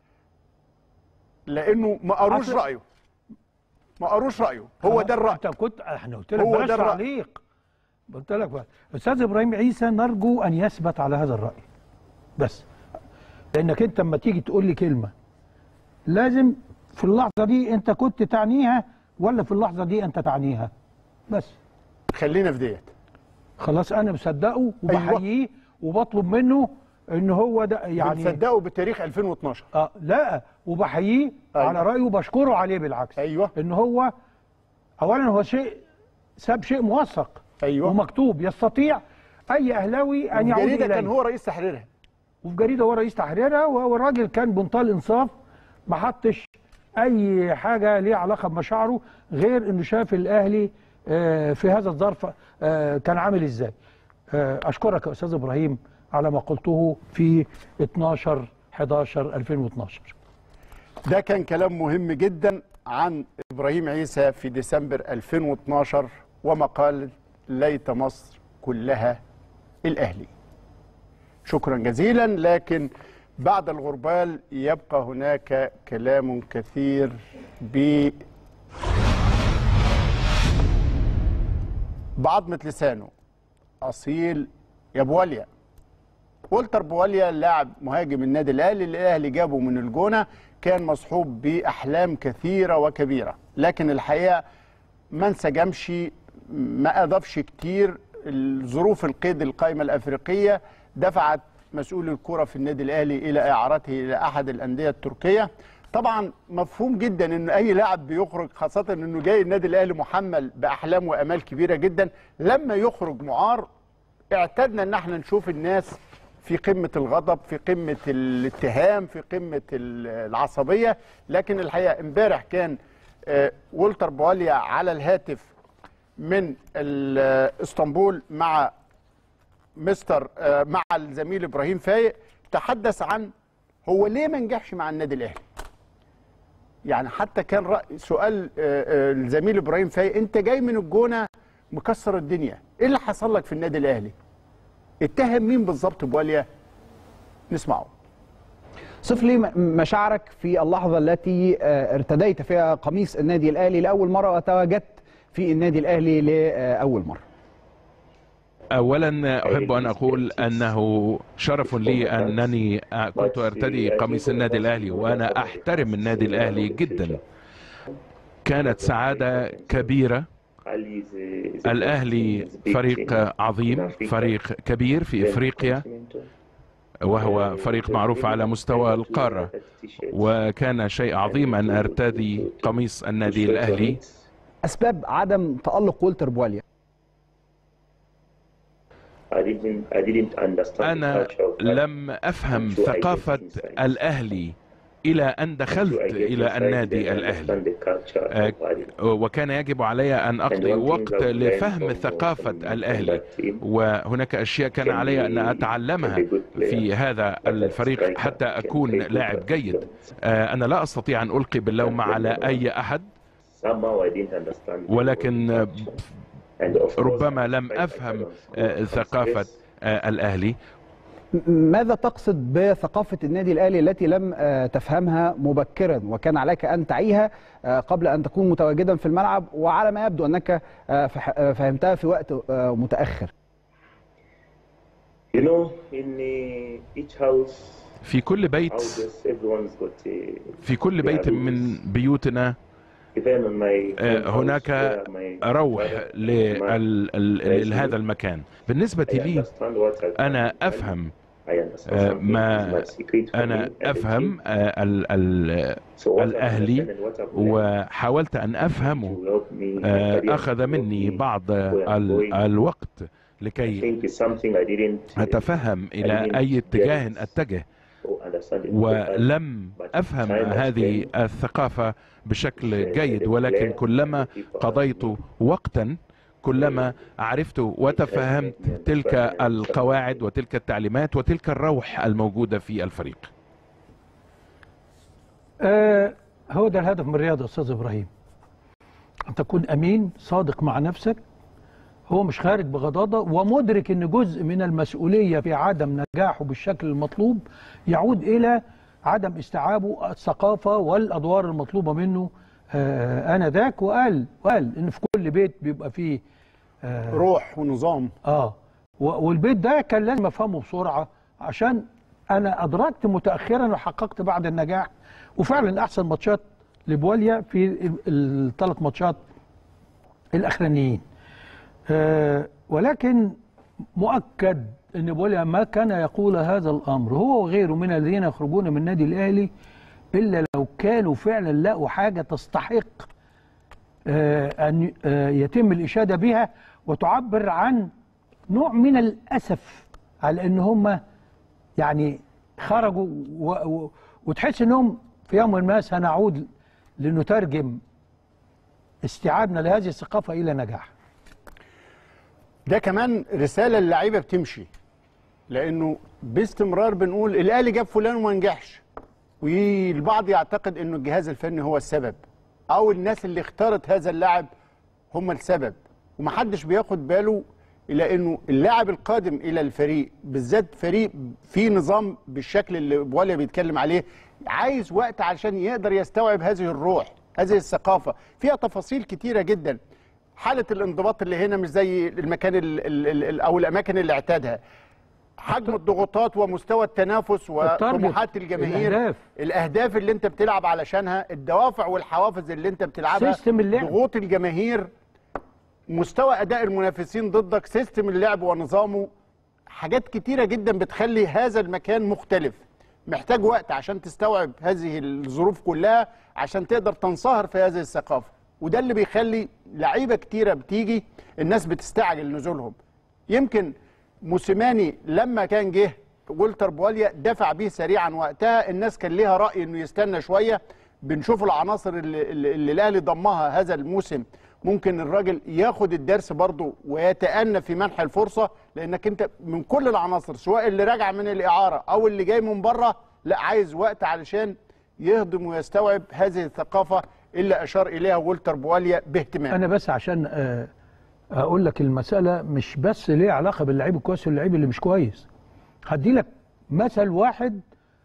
لأنه ما قروش عشان- رأيه ما قروش رأيه هو ده الرأي انت كنت احنا قلت لك هو بلاش ده الرأي. تعليق قلت لك بقى. استاذ ابراهيم عيسى نرجو ان يثبت على هذا الراي بس لانك انت لما تيجي تقول لي كلمه لازم في اللحظه دي انت كنت تعنيها ولا في اللحظه دي انت تعنيها بس خلينا في ديت خلاص انا مصدقه وبحييه وبطلب منه ان هو ده يعني بنصدقه بتاريخ 2012 اه لا وبحييه أيوة. على رايه وبشكره عليه بالعكس أيوة. ان هو اولا هو شيء ساب شيء موثق أيوة. ومكتوب يستطيع اي اهلاوي ان يعود الجريدة اليه كان هو رئيس تحريرها وفي جريده هو رئيس تحريرها وهو الراجل كان بمنتهى الانصاف ما حطش اي حاجه ليها علاقه بمشاعره غير انه شاف الاهلي آه، في هذا الظرف آه، كان عامل ازاي آه، اشكرك يا استاذ ابراهيم على ما قلته في 12 11 2012 ده كان كلام مهم جدا عن ابراهيم عيسى في ديسمبر 2012 ومقال ليت مصر كلها الاهلي شكرا جزيلا لكن بعد الغربال يبقى هناك كلام كثير ب بعضمة لسانه أصيل يا بواليا والتر بواليا لاعب مهاجم النادي الاهلي اللي الاهلي جابه من الجونه كان مصحوب باحلام كثيره وكبيره لكن الحقيقه ما انسجمش ما اضافش كتير ظروف القيد القائمه الافريقيه دفعت مسؤول الكره في النادي الاهلي الى اعارته الى احد الانديه التركيه طبعا مفهوم جدا ان اي لاعب بيخرج خاصه انه جاي النادي الاهلي محمل باحلام وامال كبيره جدا لما يخرج معار اعتدنا ان احنا نشوف الناس في قمة الغضب في قمة الاتهام في قمة ال- العصبية لكن الحقيقة امبارح كان آه، والتر بواليا على الهاتف من ال- آه، اسطنبول مع مستر آه، مع الزميل ابراهيم فايق تحدث عن هو ليه ما نجحش مع النادي الاهلي يعني حتى كان رأي سؤال آه، آه، الزميل ابراهيم فايق انت جاي من الجونه مكسر الدنيا ايه اللي حصل لك في النادي الاهلي اتهم مين بالظبط بواليا نسمعه صف لي م- مشاعرك في اللحظة التي آه، ارتديت فيها قميص النادي الأهلي لأول مرة وتواجدت في النادي الأهلي لأول مرة اولا احب ان اقول انه شرف لي انني كنت ارتدي قميص النادي الاهلي وانا احترم النادي الاهلي جدا كانت سعاده كبيره الاهلي فريق عظيم فريق كبير في افريقيا وهو فريق معروف على مستوى القاره وكان شيء عظيم ان ارتدي قميص النادي الاهلي أسباب عدم تألق والتر بواليا أنا لم أفهم ثقافة الأهلي إلى أن دخلت إلى النادي الأهلي آه، وكان يجب علي أن أقضي وقت لفهم ثقافة الأهلي وهناك أشياء كان علي أن أتعلمها في هذا الفريق حتى أكون لاعب جيد آه، أنا لا أستطيع أن ألقي باللوم على أي أحد ولكن آه، ربما لم أفهم آه، ثقافة آه، الأهلي م- ماذا تقصد بثقافة النادي الأهلي التي لم آه، تفهمها مبكرا وكان عليك أن تعيها آه، قبل أن تكون متواجدا في الملعب وعلى ما يبدو أنك آه، فح- آه، فهمتها في وقت آه، متأخر You know, in uh, each house, في كل بيت houses, everyone's got uh, في كل بيت من بيوتنا even on my آه، own house, هناك where my روح father, my لل- ال- لهذا المكان بالنسبة I لي understand what I أنا can. أفهم I understand آه، something ما is my secret for أنا me and the أفهم team. آه، ال- ال- So what I الأهلي understand and what I've learned وحاولت أن أفهمه to help me, آه، my career أخذ to help مني me بعض where I'm ال- going. الوقت I لكي think it's something I didn't uh, أتفهم إلى didn't أي get اتجاه it أتجه or understand it properly. ولم But أفهم time has هذه been- الثقافة بشكل جيد ولكن كلما قضيت وقتا كلما عرفت وتفهمت تلك القواعد وتلك التعليمات وتلك الروح الموجودة في الفريق آه هو ده الهدف من الرياضه يا استاذ ابراهيم ان تكون امين صادق مع نفسك هو مش خارج بغضاضه ومدرك ان جزء من المسؤوليه في عدم نجاحه بالشكل المطلوب يعود الى عدم استيعابه الثقافه والادوار المطلوبه منه آه انذاك وقال وقال ان في كل بيت بيبقى فيه آه روح ونظام اه و- والبيت ده كان لازم افهمه بسرعه عشان انا ادركت متاخرا وحققت بعد النجاح وفعلا احسن ماتشات لبواليا في الثلاث ماتشات الاخرانيين آه ولكن مؤكد ان بواليا ما كان يقول هذا الامر هو وغيره من الذين يخرجون من النادي الاهلي الا لو كانوا فعلا لقوا حاجه تستحق آه، أن آه، يتم الإشادة بها وتعبر عن نوع من الأسف على أن هم يعني خرجوا و و وتحس أنهم في يوم ما سنعود لنترجم استيعابنا لهذه الثقافة إلى نجاح ده كمان رساله للعيبه بتمشي لانه باستمرار بنقول الاهلي جاب فلان وما نجحش والبعض يعتقد انه الجهاز الفني هو السبب او الناس اللي اختارت هذا اللاعب هم السبب ومحدش بياخد باله الى انه اللاعب القادم الى الفريق بالذات فريق فيه نظام بالشكل اللي بواليا بيتكلم عليه عايز وقت عشان يقدر يستوعب هذه الروح هذه الثقافه فيها تفاصيل كتيره جدا حاله الانضباط اللي هنا مش زي المكان ال ال ال او الاماكن اللي اعتادها حجم الضغوطات ومستوى التنافس وطموحات الجماهير الأهداف. الاهداف اللي انت بتلعب علشانها الدوافع والحوافز اللي انت بتلعبها سيستم اللعب. ضغوط الجماهير مستوى اداء المنافسين ضدك سيستم اللعب ونظامه حاجات كتيره جدا بتخلي هذا المكان مختلف محتاج وقت عشان تستوعب هذه الظروف كلها عشان تقدر تنصهر في هذه الثقافه وده اللي بيخلي لعيبه كتيره بتيجي الناس بتستعجل نزولهم يمكن موسيماني لما كان جه والتر بواليا دفع بيه سريعا وقتها الناس كان ليها راي انه يستنى شويه بنشوف العناصر اللي, اللي اللي الاهلي ضمها هذا الموسم ممكن الراجل ياخد الدرس برضه ويتأنى في منح الفرصه لانك انت من كل العناصر سواء اللي راجع من الاعاره او اللي جاي من بره لا عايز وقت علشان يهضم ويستوعب هذه الثقافه اللي اشار اليها والتر بواليا باهتمام انا بس عشان آه، اقول لك المساله مش بس ليها علاقه باللعيب الكويس واللعيب اللي مش كويس هدي لك مثل واحد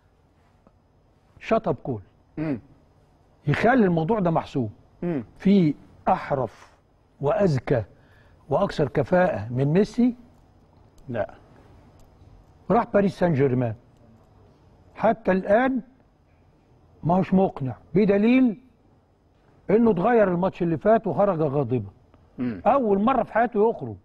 شطب كول مم. يخلي الموضوع ده محسوب مم. في احرف واذكى واكثر كفاءه من ميسي لا راح باريس سان جيرمان حتى الان ما هوش مقنع بدليل انه اتغير الماتش اللي فات وخرج غاضبا مم. اول مره في حياته يخرج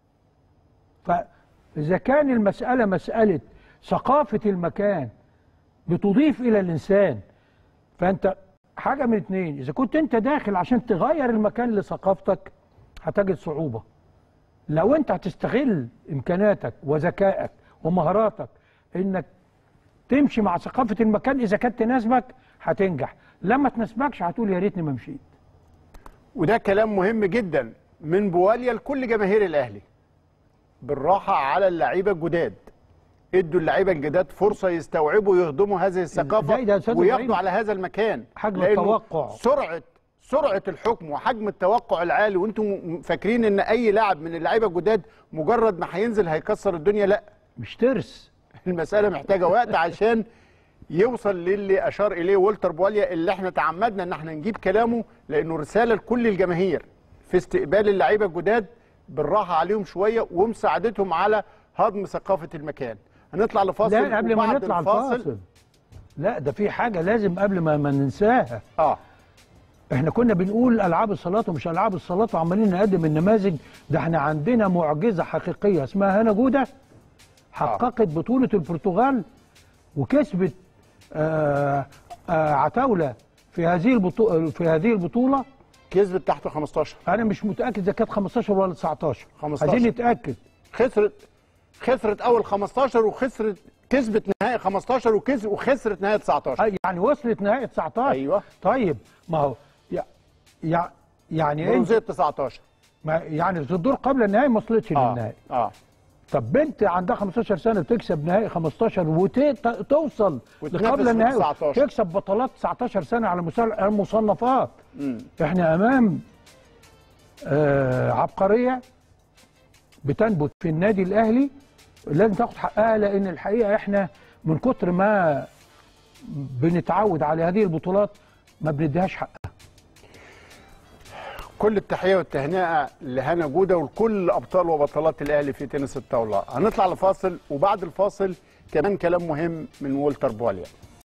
فاذا كان المساله مساله ثقافه المكان بتضيف الى الانسان فانت حاجه من اتنين اذا كنت انت داخل عشان تغير المكان لثقافتك هتجد صعوبه لو انت هتستغل امكاناتك وذكائك ومهاراتك انك تمشي مع ثقافه المكان اذا كانت تناسبك هتنجح لما تناسبكش هتقول يا ريتني ما مشيت وده كلام مهم جدا من بواليا لكل جماهير الاهلي بالراحه على اللعيبه الجداد ادوا اللعيبه الجداد فرصه يستوعبوا يهضموا هذه الثقافه زي ده يا أستاذ وياخدوا إبراهيم. على هذا المكان حجم لأنه التوقع. سرعه سرعه الحكم وحجم التوقع العالي وانتم م- فاكرين ان اي لاعب من اللعيبه الجداد مجرد ما هينزل هيكسر الدنيا لا مش ترس المساله محتاجه وقت عشان يوصل للي اشار اليه والتر بواليا اللي احنا تعمدنا ان احنا نجيب كلامه لانه رساله لكل الجماهير في استقبال اللعيبه الجداد بالراحه عليهم شويه ومساعدتهم على هضم ثقافه المكان هنطلع لفاصل لا قبل ما وبعد نطلع الفاصل لا ده في حاجه لازم قبل ما ما ننساها اه احنا كنا بنقول العاب الصالات ومش العاب الصالات وعمالين نقدم النماذج ده احنا عندنا معجزه حقيقيه اسمها هنا جوده حققت بطوله البرتغال وكسبت آه آه عتاوله في هذه البطوله في هذه البطوله كسبت تحت 15 انا مش متاكد اذا كانت 15 ولا 19 15. عايزين نتاكد خسرت خسرت اول 15 وخسرت كسبت نهائي 15 وكسب وخسرت نهائي 19 أي- يعني وصلت نهائي 19 ايوه طيب ما هو يع- يع- يعني انت برونزيه 19 ما يعني في الدور قبل النهائي ما وصلتش اه للنهائي اه طب بنت عندها 15 سنه بتكسب نهائي 15 وتوصل وتنافس لقبل في النهائي 19. تكسب بطولات 19 سنه على مسا- على المصنفات احنا امام آه عبقريه بتنبت في النادي الاهلي لازم تاخد حقها لان الحقيقه احنا من كتر ما بنتعود على هذه البطولات ما بنديهاش حقها كل التحيه والتهنئه لهنا جوده ولكل ابطال وبطلات الاهلي في تنس الطاوله هنطلع لفاصل وبعد الفاصل كمان كلام مهم من والتر بواليا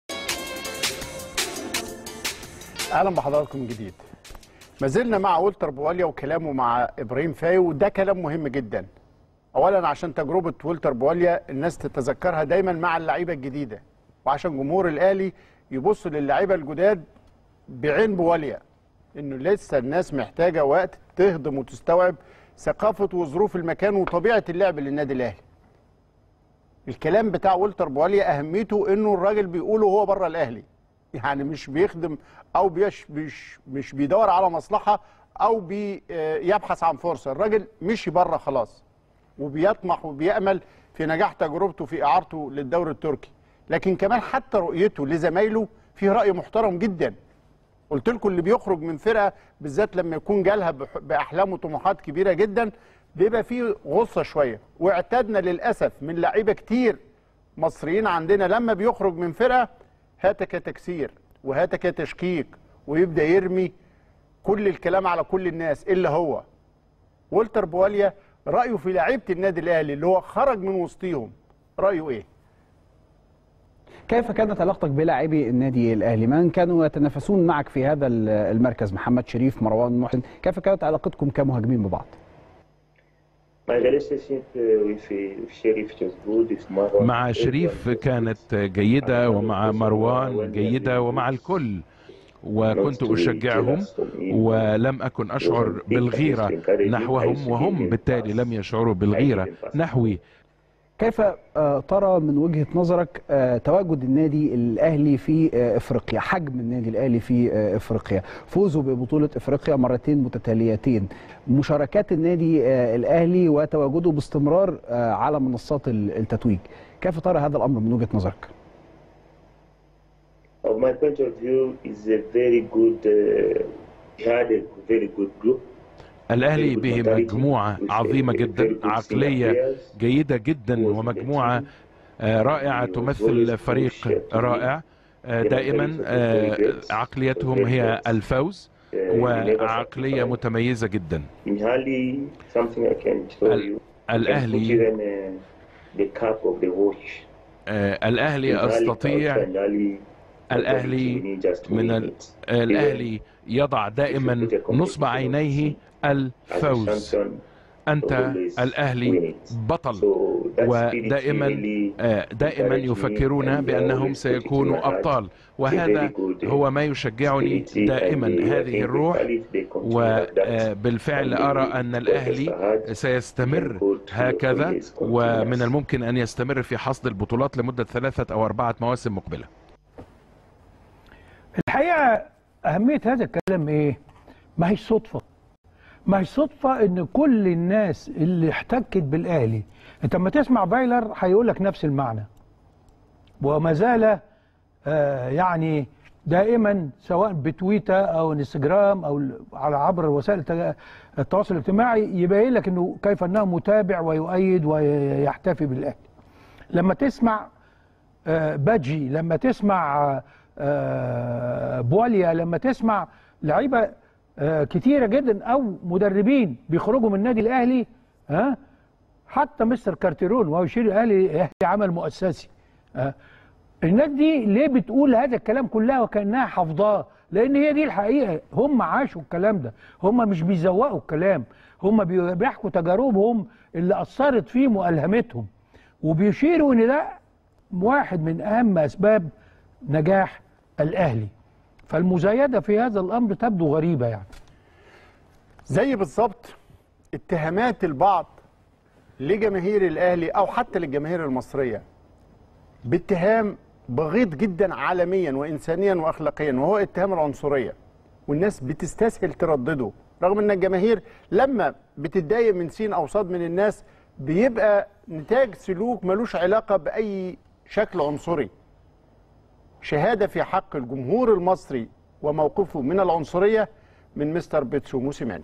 اهلا بحضراتكم من جديد ما زلنا مع والتر بواليا وكلامه مع ابراهيم فاي وده كلام مهم جدا اولا عشان تجربه والتر بواليا الناس تتذكرها دايما مع اللعيبه الجديده وعشان جمهور الاهلي يبص للعيبه الجداد بعين بواليا انه لسه الناس محتاجه وقت تهضم وتستوعب ثقافه وظروف المكان وطبيعه اللعب للنادي الاهلي. الكلام بتاع والتر بواليا اهميته انه الراجل بيقوله هو بره الاهلي. يعني مش بيخدم او بيش مش مش بيدور على مصلحه او بيبحث عن فرصه، الراجل مشي بره خلاص. وبيطمح وبيامل في نجاح تجربته في اعارته للدوري التركي. لكن كمان حتى رؤيته لزمايله فيه راي محترم جدا. قلت لكم اللي بيخرج من فرقه بالذات لما يكون جالها بح- باحلام وطموحات كبيره جدا بيبقى فيه غصه شويه واعتدنا للاسف من لعيبه كتير مصريين عندنا لما بيخرج من فرقه هاتك تكسير وهاتك تشكيك ويبدا يرمي كل الكلام على كل الناس الا هو والتر بواليا رايه في لعيبه النادي الاهلي اللي هو خرج من وسطيهم رايه ايه كيف كانت علاقتك بلاعبي النادي الاهلي؟ من كانوا يتنافسون معك في هذا المركز؟ محمد شريف، مروان محسن، كيف كانت علاقتكم كمهاجمين ببعض؟ My relationship uh, with, uh, with Sheriff was good, with Marwan. مع شريف كانت جيدة ومع مروان جيدة ومع الكل وكنت أشجعهم ولم أكن أشعر بالغيرة نحوهم وهم بالتالي لم يشعروا بالغيرة نحوي كيف آه، ترى من وجهة نظرك آه، تواجد النادي الأهلي في آه، إفريقيا حجم النادي الأهلي في آه، إفريقيا فوزه ببطولة إفريقيا مرتين متتاليتين مشاركات النادي آه، الأهلي وتواجده باستمرار آه، على منصات ال- التتويج كيف ترى هذا الأمر من وجهة نظرك؟ Of my point of view, is a very good. Uh, he had a very good group. الأهلي به مجموعة عظيمة جدا عقلية جيدة جدا ومجموعة آه، رائعة تمثل فريق رائع آه، دائما آه، عقليتهم هي الفوز وعقلية متميزة جدا In Hali, something I can show ال- you. الأهلي I can put even uh, the cap of the watch. آه، الأهلي In Hali, أستطيع and Hali, الأهلي we need just to من win ال- it. الأهلي يضع دائما نصب عينيه As a الفوز champion, أنت always الأهلي win it. بطل So that spirit ودائما really آه، دائما encouraged me يفكرون and بأنهم always put it in سيكونوا my heart. أبطال A وهذا very good, uh, هو ما يشجعني spirit دائما and, uh, I هذه think الروح if they continue like that, وبالفعل and أرى they أن work الأهلي hard, سيستمر they can go to هكذا years continuous. ومن الممكن أن يستمر في حصد البطولات لمدة ثلاثة أو أربعة مواسم مقبلة الحقيقه اهميه هذا الكلام ايه؟ ما هي صدفه ما هي صدفه ان كل الناس اللي احتكت بالاهلي انت لما تسمع بايلر هيقول لك نفس المعنى وما زال آه يعني دائما سواء بتويتر او انستجرام او على عبر وسائل التج- التواصل الاجتماعي يبين لك انه كيف انه متابع ويؤيد ويحتفي بالاهلي لما تسمع آه، باجي لما تسمع آه، بواليا لما تسمع لعيبه آه، كتيره جدا او مدربين بيخرجوا من النادي الاهلي ها حتى مستر كارتيرون وهو يشير الاهلي الاهلي عمل مؤسسي ها الناس دي ليه بتقول هذا الكلام كلها وكانها حافظاه لان هي دي الحقيقه هم عاشوا الكلام ده هم مش بيزوقوا الكلام هم بي- بيحكوا تجاربهم اللي اثرت فيهم والهمتهم وبيشيروا ان ده واحد من اهم اسباب نجاح الاهلي فالمزايده في هذا الامر تبدو غريبه يعني زي بالظبط اتهامات البعض لجماهير الاهلي او حتى للجماهير المصريه باتهام بغيض جدا عالميا وانسانيا واخلاقيا وهو اتهام العنصريه والناس بتستسهل تردده رغم ان الجماهير لما بتتضايق من سين او صاد من الناس بيبقى نتاج سلوك ملوش علاقه باي شكل عنصري شهاده في حق الجمهور المصري وموقفه من العنصريه من مستر بيتسو موسيماني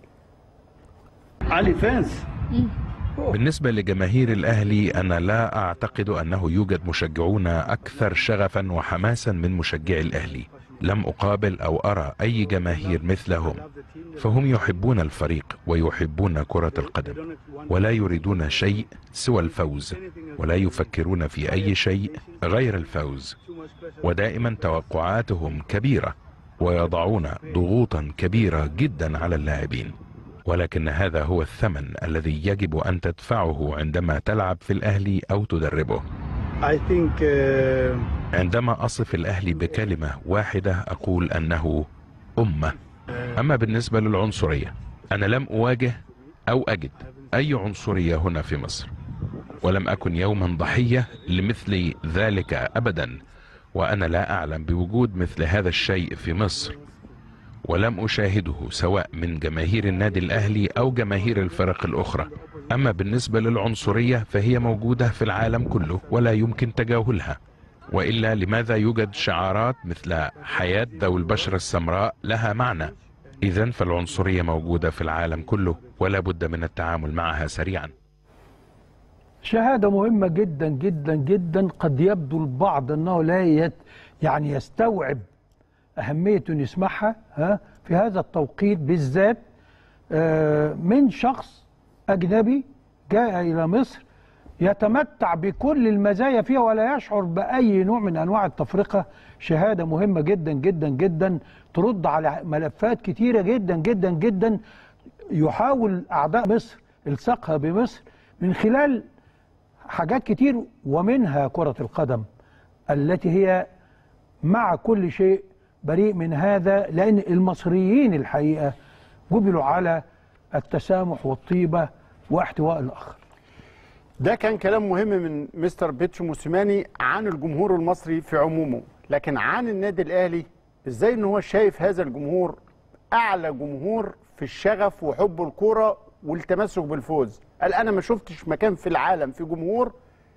علي فانس بالنسبة لجماهير الأهلي أنا لا أعتقد أنه يوجد مشجعون أكثر شغفا وحماسا من مشجعي الأهلي لم أقابل أو أرى أي جماهير مثلهم فهم يحبون الفريق ويحبون كرة القدم ولا يريدون شيء سوى الفوز ولا يفكرون في أي شيء غير الفوز ودائما توقعاتهم كبيرة ويضعون ضغوطا كبيرة جدا على اللاعبين ولكن هذا هو الثمن الذي يجب أن تدفعه عندما تلعب في الأهلي أو تدربه I think uh, عندما أصف الأهلي بكلمة واحدة أقول أنه أمة أما بالنسبة للعنصرية أنا لم أواجه أو أجد أي عنصرية هنا في مصر ولم أكن يوما ضحية لمثل ذلك أبدا وأنا لا أعلم بوجود مثل هذا الشيء في مصر ولم أشاهده سواء من جماهير النادي الأهلي أو جماهير الفرق الأخرى أما بالنسبة للعنصرية فهي موجودة في العالم كله ولا يمكن تجاهلها وإلا لماذا يوجد شعارات مثل حياة ذوي البشرة السمراء لها معنى إذا فالعنصرية موجودة في العالم كله ولا بد من التعامل معها سريعا شهاده مهمه جدا جدا جدا قد يبدو البعض انه لا يت يعني يستوعب اهميه ان يسمعها ها في هذا التوقيت بالذات آه، من شخص اجنبي جاء الى مصر يتمتع بكل المزايا فيها ولا يشعر باي نوع من انواع التفرقه شهاده مهمه جدا جدا جدا ترد على ملفات كتيره جدا جدا جدا يحاول اعداء مصر الصاقها بمصر من خلال حاجات كتير ومنها كره القدم التي هي مع كل شيء بريء من هذا لان المصريين الحقيقه جبلوا على التسامح والطيبه واحتواء الاخر ده كان كلام مهم من مستر بيتشو موسيماني عن الجمهور المصري في عمومه لكن عن النادي الاهلي ازاي ان هو شايف هذا الجمهور اعلى جمهور في الشغف وحب الكوره والتمسك بالفوز قال انا ما شفتش مكان في العالم في جمهور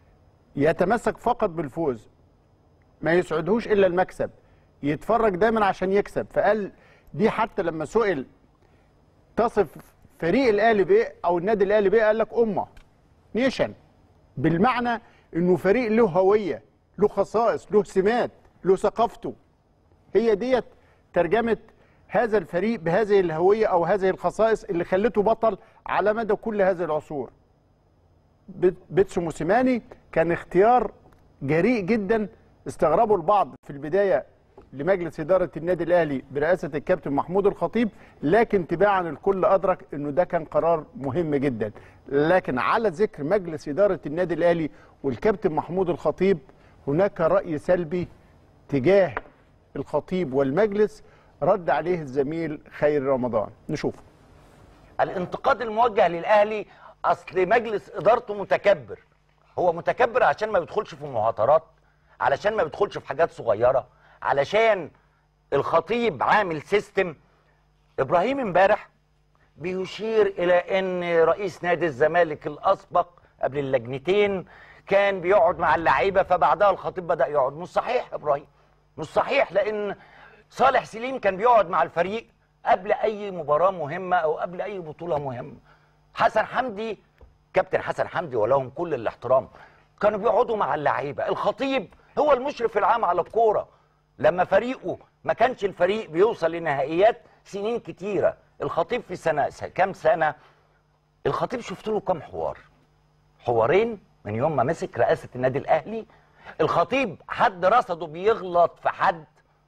يتمسك فقط بالفوز ما يسعدهوش الا المكسب يتفرج دايما عشان يكسب فقال دي حتى لما سئل تصف فريق الاهلي بايه او النادي الاهلي بايه قال لك امه نيشن بالمعنى انه فريق له هويه له خصائص له سمات له ثقافته هي ديت ترجمه هذا الفريق بهذه الهويه او هذه الخصائص اللي خلته بطل على مدى كل هذه العصور بيت- بيتسو موسيماني كان اختيار جريء جدا استغربه البعض في البدايه لمجلس اداره النادي الاهلي برئاسه الكابتن محمود الخطيب لكن تباعا الكل ادرك انه ده كان قرار مهم جدا لكن على ذكر مجلس اداره النادي الاهلي والكابتن محمود الخطيب هناك راي سلبي تجاه الخطيب والمجلس رد عليه الزميل خير رمضان نشوف الانتقاد الموجه للاهلي اصل مجلس ادارته متكبر هو متكبر عشان ما بيدخلش في مهاترات علشان ما بيدخلش في حاجات صغيره علشان الخطيب عامل سيستم ابراهيم امبارح بيشير الى ان رئيس نادي الزمالك الاسبق قبل اللجنتين كان بيقعد مع اللعيبه فبعدها الخطيب بدا يقعد مش صحيح يا ابراهيم مش صحيح لان صالح سليم كان بيقعد مع الفريق قبل اي مباراه مهمه او قبل اي بطوله مهمه حسن حمدي كابتن حسن حمدي ولهم كل الاحترام كانوا بيقعدوا مع اللعيبه الخطيب هو المشرف العام على الكوره لما فريقه ما كانش الفريق بيوصل لنهائيات سنين كتيره الخطيب في سنه س- كام سنه الخطيب شفت له كام حوار حوارين من يوم ما مسك رئاسه النادي الاهلي الخطيب حد رصده بيغلط في حد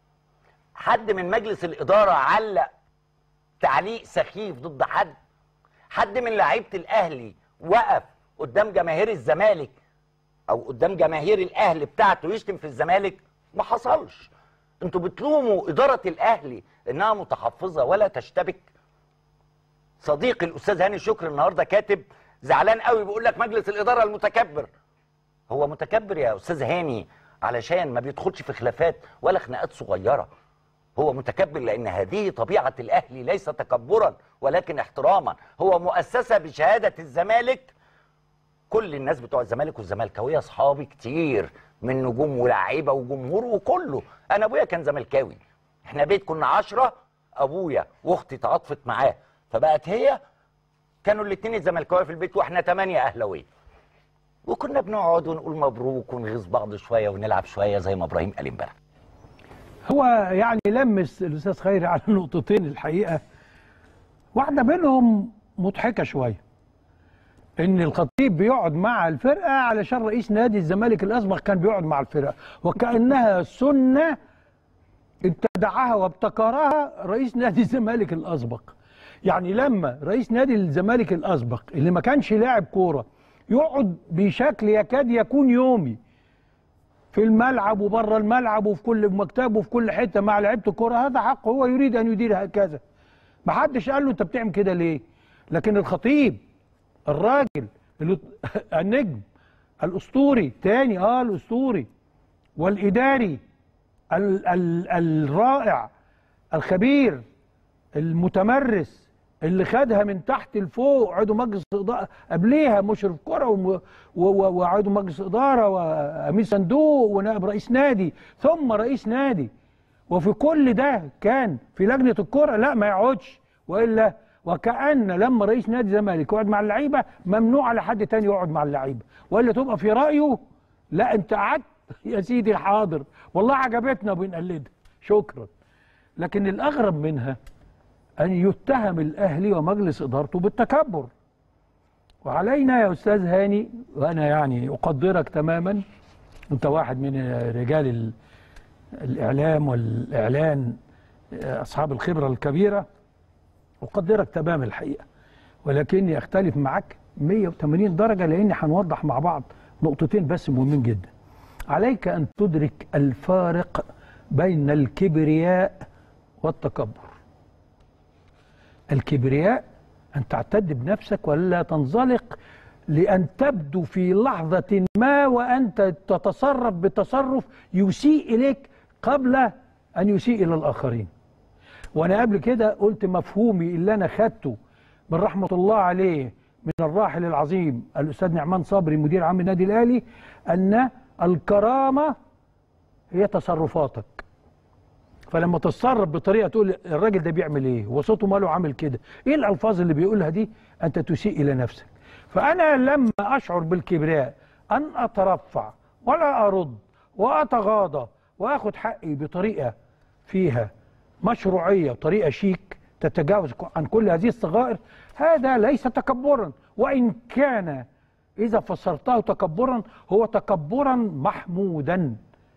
حد من مجلس الاداره علق تعليق سخيف ضد حد حد من لعيبه الاهلي وقف قدام جماهير الزمالك او قدام جماهير الاهلي بتاعته يشتم في الزمالك ما حصلش انتوا بتلوموا اداره الاهلي انها متحفظه ولا تشتبك صديقي الاستاذ هاني شكر النهارده كاتب زعلان قوي بيقول لك مجلس الاداره المتكبر هو متكبر يا استاذ هاني علشان ما بيدخلش في خلافات ولا خناقات صغيره هو متكبر لان هذه طبيعه الاهلي ليس تكبرا ولكن احتراما هو مؤسسه بشهاده الزمالك كل الناس بتوع الزمالك والزملكاويه اصحابي كتير من نجوم ولاعيبه وجمهور وكله انا ابويا كان زملكاوي احنا بيت كنا عشرة ابويا واختي تعاطفت معاه فبقت هي كانوا الاثنين الزملكاويه في البيت واحنا ثمانيه اهلاويه وكنا بنقعد ونقول مبروك ونغيظ بعض شويه ونلعب شويه زي ما ابراهيم قال امبارح هو يعني لمس الاستاذ خيري على نقطتين الحقيقه واحده منهم مضحكه شويه ان الخطيب بيقعد مع الفرقه علشان رئيس نادي الزمالك الاسبق كان بيقعد مع الفرقه وكانها سنه ابتدعها وابتكرها رئيس نادي الزمالك الاسبق يعني لما رئيس نادي الزمالك الاسبق اللي ما كانش لاعب كوره يقعد بشكل يكاد يكون يومي في الملعب وبره الملعب وفي كل مكتب وفي كل حته مع لعيبه الكوره هذا حقه هو يريد ان يدير هكذا ما حدش قال له انت بتعمل كده ليه لكن الخطيب الراجل اللي النجم الاسطوري تاني اه الاسطوري والاداري ال ال الرائع الخبير المتمرس اللي خدها من تحت لفوق عضو مجلس اداره قبليها مشرف كره وم- و- و- وعضو مجلس اداره وامين صندوق ونائب رئيس نادي ثم رئيس نادي وفي كل ده كان في لجنه الكره لا ما يقعدش والا وكأن لما رئيس نادي الزمالك يقعد مع اللعيبه ممنوع على حد تاني يقعد مع اللعيبه والا تبقى في رايه لا انت قعدت يا سيدي حاضر والله عجبتنا وبنقلدها شكرا لكن الاغرب منها أن يتهم الأهلي ومجلس إدارته بالتكبر وعلينا يا أستاذ هاني وأنا يعني أقدرك تماما أنت واحد من رجال ال- الإعلام والإعلان أصحاب الخبرة الكبيرة أقدرك تمام الحقيقة ولكني أختلف معك 180 درجة لأني هنوضح مع بعض نقطتين بس مهمين جدا عليك أن تدرك الفارق بين الكبرياء والتكبر الكبرياء أن تعتد بنفسك ولا تنزلق لأن تبدو في لحظة ما وأنت تتصرف بتصرف يسيء إليك قبل أن يسيء إلى الآخرين وأنا قبل كده قلت مفهومي اللي أنا خدته من رحمة الله عليه من الراحل العظيم الأستاذ نعمان صبري مدير عام النادي الأهلي أن الكرامة هي تصرفاتك فلما تتصرف بطريقه تقول الراجل ده بيعمل ايه هو صوته ماله عامل كده ايه الالفاظ اللي بيقولها دي انت تسيء الى نفسك فانا لما اشعر بالكبرياء ان اترفع ولا ارد واتغاضى واخد حقي بطريقه فيها مشروعيه وطريقه شيك تتجاوز عن كل هذه الصغائر هذا ليس تكبرا وان كان اذا فسرته تكبرا هو تكبرا محمودا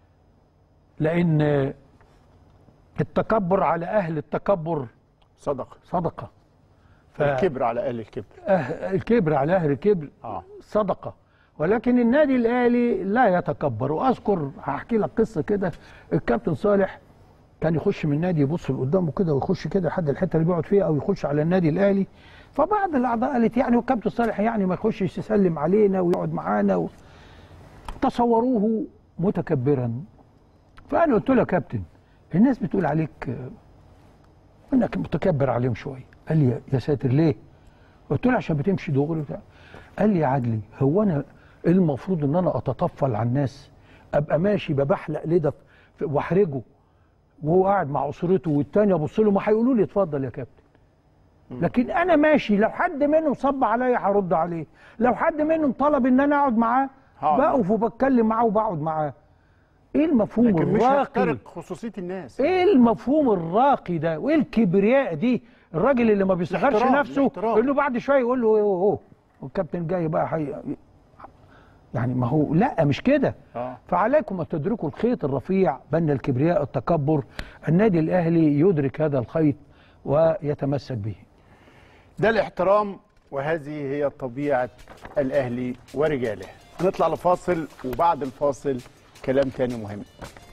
لان التكبر على اهل التكبر صدقه صدقه ف... الكبر على اهل الكبر أه الكبر على اهل الكبر آه. صدقه ولكن النادي الاهلي لا يتكبر واذكر هحكي لك قصه كده الكابتن صالح كان يخش من النادي يبص لقدامه كده ويخش كده لحد الحته اللي بيقعد فيها او يخش على النادي الاهلي فبعض الاعضاء قالت يعني والكابتن صالح يعني ما يخشش يسلم علينا ويقعد معانا و... تصوروه متكبرا فانا قلت له يا كابتن الناس بتقول عليك آه، انك متكبر عليهم شويه قال لي يا ساتر ليه قلت له عشان بتمشي دغري وبتاع قال لي يا عدلي هو انا المفروض ان انا اتطفل على الناس ابقى ماشي ببحلق لده في- واحرجه وهو قاعد مع اسرته والتاني ابص له ما هيقولوا لي اتفضل يا كابتن لكن انا ماشي لو حد منهم صب عليا هرد عليه لو حد منهم طلب ان انا اقعد معاه هقعد. بقف وبتكلم معاه وبقعد معاه ايه المفهوم لكن مش الراقي هخترق خصوصيه الناس ايه المفهوم الراقي ده وايه الكبرياء دي الراجل اللي ما بيصغرش الاحترام، نفسه الاحترام. انه بعد شويه يقول له ايه هو والكابتن جاي بقى حي... يعني ما هو لا مش كده آه. فعليكم ان تدركوا الخيط الرفيع بين الكبرياء التكبر النادي الاهلي يدرك هذا الخيط ويتمسك به ده الاحترام وهذه هي طبيعة الأهلي ورجاله هنطلع لفاصل وبعد الفاصل كلام تاني مهم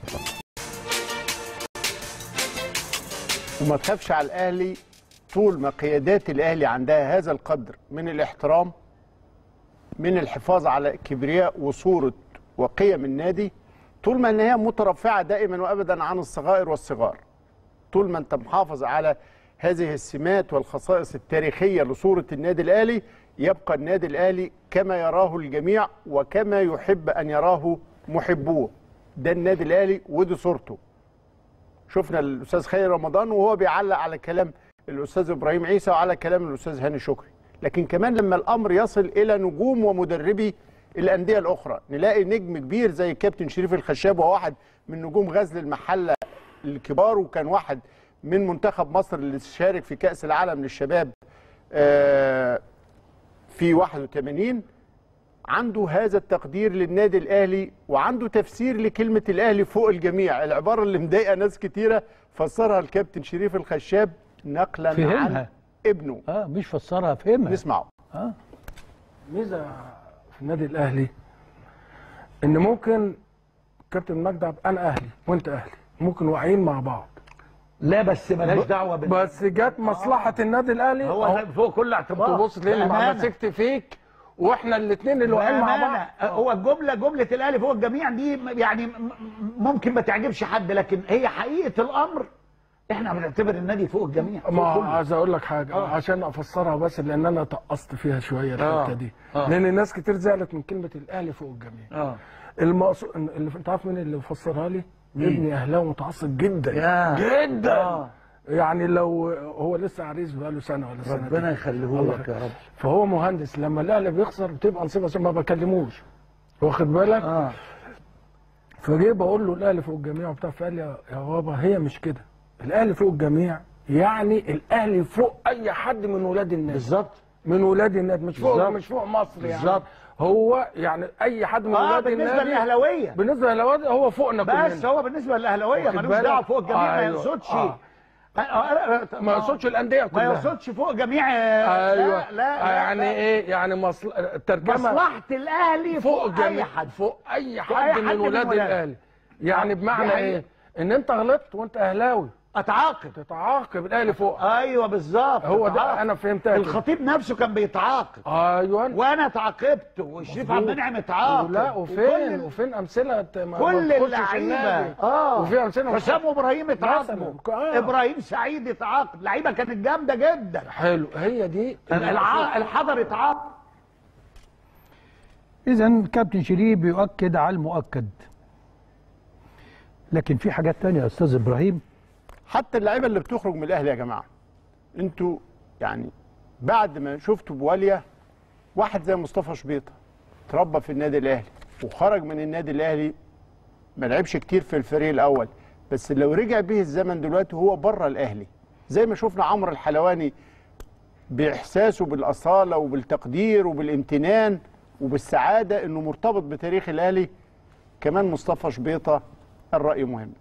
وما تخافش على الأهلي طول ما قيادات الأهلي عندها هذا القدر من الاحترام من الحفاظ على كبرياء وصورة وقيم النادي طول ما ان هي مترفعة دائما وأبدا عن الصغائر والصغار طول ما انت محافظ على هذه السمات والخصائص التاريخية لصورة النادي الأهلي يبقى النادي الأهلي كما يراه الجميع وكما يحب أن يراه محبوه ده النادي الأهلي ودي صورته شفنا الأستاذ خير رمضان وهو بيعلق على كلام الأستاذ إبراهيم عيسى وعلى كلام الأستاذ هاني شكري لكن كمان لما الأمر يصل إلى نجوم ومدربي الأندية الأخرى نلاقي نجم كبير زي الكابتن شريف الخشاب وهو واحد من نجوم غزل المحلة الكبار وكان واحد من منتخب مصر اللي شارك في كأس العالم للشباب آه، في 81 عنده هذا التقدير للنادي الأهلي وعنده تفسير لكلمة الأهلي فوق الجميع العبارة اللي مضايقة ناس كتيرة فسرها الكابتن شريف الخشاب نقلا عن فهمها. ابنه اه مش فسرها فهمها نسمعه اه ميزه في النادي الاهلي ان ممكن كابتن مجدي عبد- انا اهلي وانت اهلي ممكن واقعين مع بعض لا بس ملاش دعوه بال بس جت مصلحه النادي الاهلي هو أهو. ده فوق كل اعتبار تبص تلاقيني بأمانة. مسكت فيك واحنا الاثنين اللي واقعين مع بأمانة. بعض هو الجمله جمله الاهلي فوق الجميع دي يعني م- م- ممكن ما تعجبش حد لكن هي حقيقه الامر احنا بنعتبر النادي فوق الجميع فوق ما كله. عايز اقول لك حاجه آه. عشان افسرها بس لان انا طقست فيها شويه الحته آه. دي آه. لان الناس كتير زعلت من كلمه الاهلي فوق الجميع اه المقصود اللي انت عارف مين اللي فسرها لي؟ ابني اهلاوي متعصب جدا يا. جدا آه. يعني لو هو لسه عريس بقاله سنه ولا سنتين ربنا يخليه الله لك يا رب فهو مهندس لما الاهلي بيخسر بتبقى نصيبه عشان ما بكلموش واخد بالك اه فجاي بقول له الاهلي فوق الجميع وبتاع فقال لي يا يا بابا هي مش كده الاهلي فوق الجميع يعني الاهلي فوق اي حد من ولاد النادي بالظبط من ولاد النادي مش فوق بالظبط. مش فوق مصر يعني بالظبط. هو يعني اي حد من اه ولاد بالنسبه النادي للاهلاويه بالنسبه للاهلاويه هو فوقنا بس كلنا هو بالنسبه للاهلاويه واخد ملوش بالك؟ دعوه فوق الجميع ما أيوة. يقصدش آه. آه، آه، آه، ما يقصدش الانديه ما كلها يقصدش فوق جميع آه، ايوه لا لا, لا يعني لا. ايه يعني مصل... الترجمه مصلحه الاهلي فوق فوق الجميع اي حد فوق اي فوق حد, أي حد من من ولاد ولاد. الاهلي يعني آه، بمعنى دي حقيقة. ايه ان انت غلطت وانت اهلاوي اتعاقب تتعاقب الاهلي فوق ايوه بالظبط هو ده اتعاقب. انا فهمتها كده. الخطيب نفسه كان بيتعاقب ايوه وانا اتعاقبت والشريف عبد المنعم اتعاقب لا وكل وفين ال- وفين امثله ما- ما كل تخشش اللعيبه النادي. اه وفي امثله مش- حسام ابراهيم اتعاقبوا مثلاً. آه. ابراهيم سعيد اتعاقب لعيبه كانت جامده جدا حلو هي دي الع- الحضر اتعاقب اذا كابتن شريف بيؤكد على المؤكد لكن في حاجات تانية يا استاذ ابراهيم حتى اللعيبه اللي بتخرج من الاهلي يا جماعه انتوا يعني بعد ما شفتوا بواليا واحد زي مصطفى شبيطه اتربى في النادي الاهلي وخرج من النادي الاهلي ما لعبش كتير في الفريق الاول بس لو رجع به الزمن دلوقتي هو بره الاهلي زي ما شفنا عمرو الحلواني باحساسه بالاصاله وبالتقدير وبالامتنان وبالسعاده انه مرتبط بتاريخ الاهلي كمان مصطفى شبيطه الراي مهم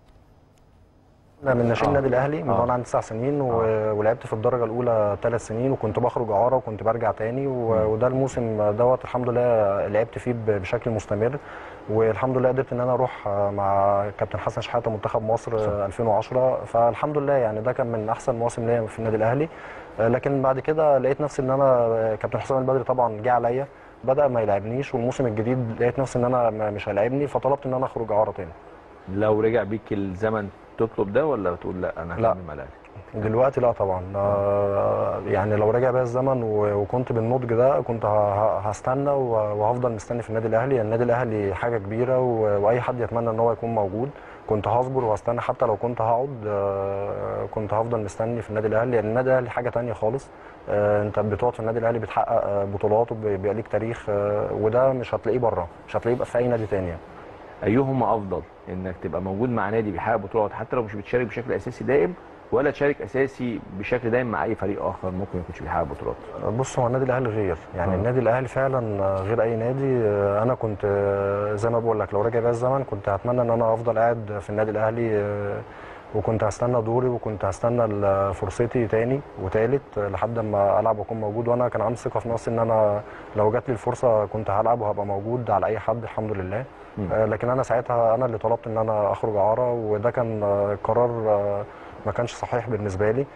انا من ناشئين النادي الاهلي من وانا عندي تسع سنين و... ولعبت في الدرجه الاولى ثلاث سنين وكنت بخرج اعاره وكنت برجع تاني و... وده الموسم دوت الحمد لله لعبت فيه ب... بشكل مستمر والحمد لله قدرت ان انا اروح مع كابتن حسن شحاته منتخب مصر 2010 فالحمد لله يعني ده كان من احسن مواسم ليا في النادي الاهلي لكن بعد كده لقيت نفسي ان انا كابتن حسام البدري طبعا جه عليا بدا ما يلعبنيش والموسم الجديد لقيت نفسي ان انا ما- مش هيلاعبني فطلبت ان انا اخرج اعاره تاني لو رجع بيك الزمن تطلب ده ولا تقول لا انا لا. هكمل مع الاهلي دلوقتي لا طبعا آه، يعني لو رجع بيا الزمن و- وكنت بالنضج ده كنت ه- ه- هستنى و- وهفضل مستني في النادي الاهلي النادي الاهلي حاجه كبيره و- واي حد يتمنى ان هو يكون موجود كنت هصبر وهستنى حتى لو كنت هقعد آه، كنت هفضل مستني في النادي الاهلي لان النادي الاهلي حاجه تانية خالص آه، انت بتقعد في النادي الاهلي بتحقق آه، بطولات وبيبقى ليك تاريخ آه، وده مش هتلاقيه بره مش هتلاقيه في اي نادي تاني يعني. ايهما افضل انك تبقى موجود مع نادي بيحقق بطولات حتى لو مش بتشارك بشكل اساسي دائم ولا تشارك اساسي بشكل دائم مع اي فريق اخر ممكن ما يكونش بيحقق بطولات بص هو النادي الاهلي غير يعني آه. النادي الاهلي فعلا غير اي نادي آه، انا كنت آه، زي ما بقول لك لو رجع بيا الزمن كنت هتمنى ان انا افضل قاعد في النادي الاهلي آه، وكنت هستنى دوري وكنت هستنى ال- فرصتي تاني وتالت آه، لحد ما العب واكون موجود وانا كان عندي ثقه في نفسي ان انا لو جات لي الفرصه كنت هلعب وهبقى موجود على اي حد الحمد لله آه، لكن انا ساعتها انا اللي طلبت ان انا اخرج اعاره وده كان آه، قرار آه، ما كانش صحيح بالنسبه لي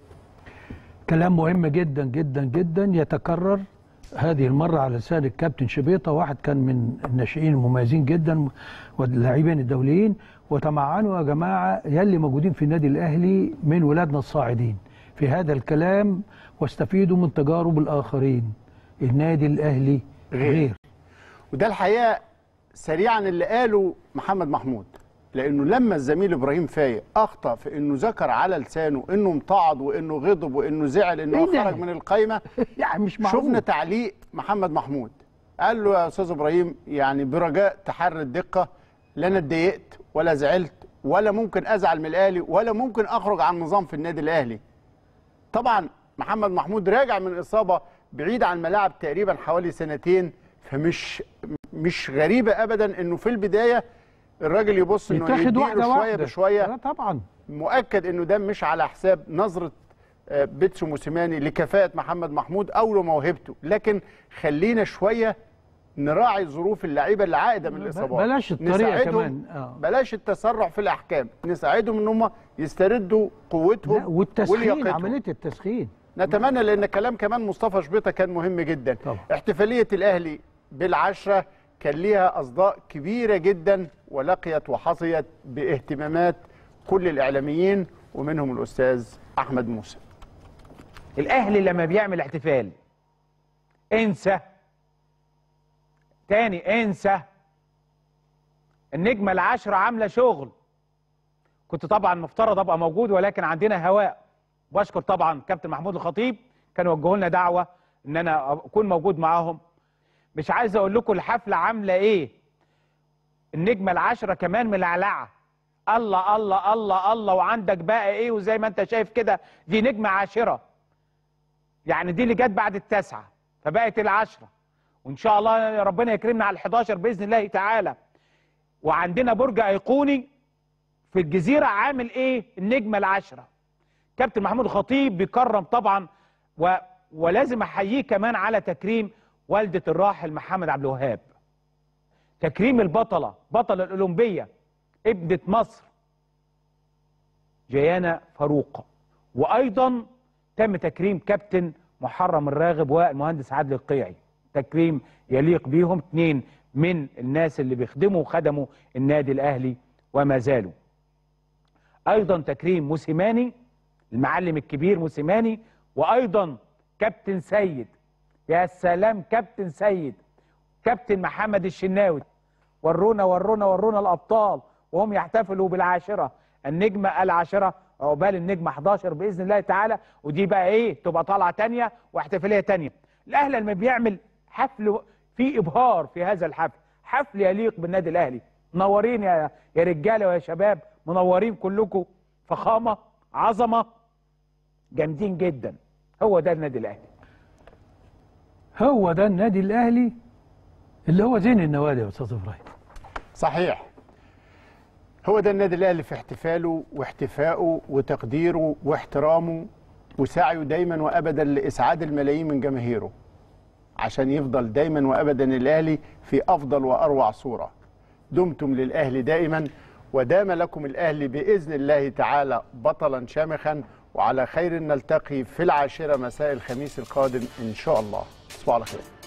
كلام مهم جدا جدا جدا يتكرر هذه المرة على لسان الكابتن شبيطة واحد كان من الناشئين المميزين جدا واللاعبين الدوليين وتمعنوا يا جماعة يلي موجودين في النادي الأهلي من ولادنا الصاعدين في هذا الكلام واستفيدوا من تجارب الآخرين النادي الأهلي غير. غير وده الحقيقه سريعا اللي قاله محمد محمود لانه لما الزميل ابراهيم فايق اخطا في انه ذكر على لسانه انه امتعض وانه غضب وانه زعل انه إيه ده؟ خرج من القايمه يعني مش معقول شفنا تعليق محمد محمود قال له يا استاذ ابراهيم يعني برجاء تحري الدقه لا انا اتضايقت ولا زعلت ولا ممكن ازعل من الاهلي ولا ممكن اخرج عن نظام في النادي الاهلي طبعا محمد محمود راجع من اصابه بعيد عن الملاعب تقريبا حوالي سنتين فمش مش غريبه ابدا انه في البدايه الراجل يبص انه يتاخد يديله واحدة شويه واحدة. بشويه لا طبعا مؤكد انه ده مش على حساب نظره آه، بيتسو موسيماني لكفاءه محمد محمود او لموهبته لكن خلينا شويه نراعي ظروف اللعيبه اللي عائده من الاصابات بلاش الطريقة نساعدهم- كمان. آه. بلاش التسرع في الاحكام نساعدهم ان هم يستردوا قوتهم لا والتسخين ولياقتهم. عملية التسخين نتمنى لان كلام كمان مصطفى شبيطه كان مهم جدا طبعا. احتفاليه الاهلي بالعشره كان ليها اصداء كبيره جدا ولقيت وحظيت باهتمامات كل الاعلاميين ومنهم الاستاذ احمد موسى الاهلي لما بيعمل احتفال انسى تاني انسى النجمه العشره عامله شغل كنت طبعا مفترض ابقى موجود ولكن عندنا هواء بشكر طبعا كابتن محمود الخطيب كانوا وجهوا لنا دعوه ان انا اكون موجود معاهم مش عايز اقول لكم الحفله عامله ايه النجمه العشره كمان ملعلعه الله الله الله الله وعندك بقى ايه وزي ما انت شايف كده دي نجمه عاشره يعني دي اللي جت بعد التاسعه فبقت العشره وان شاء الله ربنا يكرمنا على ال11 باذن الله تعالى وعندنا برج ايقوني في الجزيره عامل ايه النجمه العشره كابتن محمود الخطيب بيكرم طبعا و... ولازم احييه كمان على تكريم والده الراحل محمد عبد الوهاب تكريم البطله بطله الاولمبيه ابنه مصر جيانا فاروق وايضا تم تكريم كابتن محرم الراغب والمهندس عادل القيعي تكريم يليق بيهم اثنين من الناس اللي بيخدموا وخدموا النادي الاهلي وما زالوا ايضا تكريم موسيماني المعلم الكبير موسيماني وايضا كابتن سيد يا سلام كابتن سيد كابتن محمد الشناوي ورونا ورونا ورونا الابطال وهم يحتفلوا بالعاشره النجمه العاشره عقبال النجمه 11 باذن الله تعالى ودي بقى ايه تبقى طالعه تانية واحتفاليه تانية الاهلي لما بيعمل حفل في ابهار في هذا الحفل حفل يليق بالنادي الاهلي منورين يا يا رجاله ويا شباب منورين كلكم فخامه عظمه جامدين جدا هو ده النادي الاهلي هو ده النادي الاهلي اللي هو زين النوادي يا استاذ ابراهيم صحيح هو ده النادي الاهلي في احتفاله واحتفائه وتقديره واحترامه وسعيه دايما وابدا لاسعاد الملايين من جماهيره عشان يفضل دايما وابدا الاهلي في افضل واروع صوره دمتم للاهلي دائما ودام لكم الاهلي باذن الله تعالى بطلا شامخا وعلى خير نلتقي في العاشره مساء الخميس القادم ان شاء الله تصبحوا على خير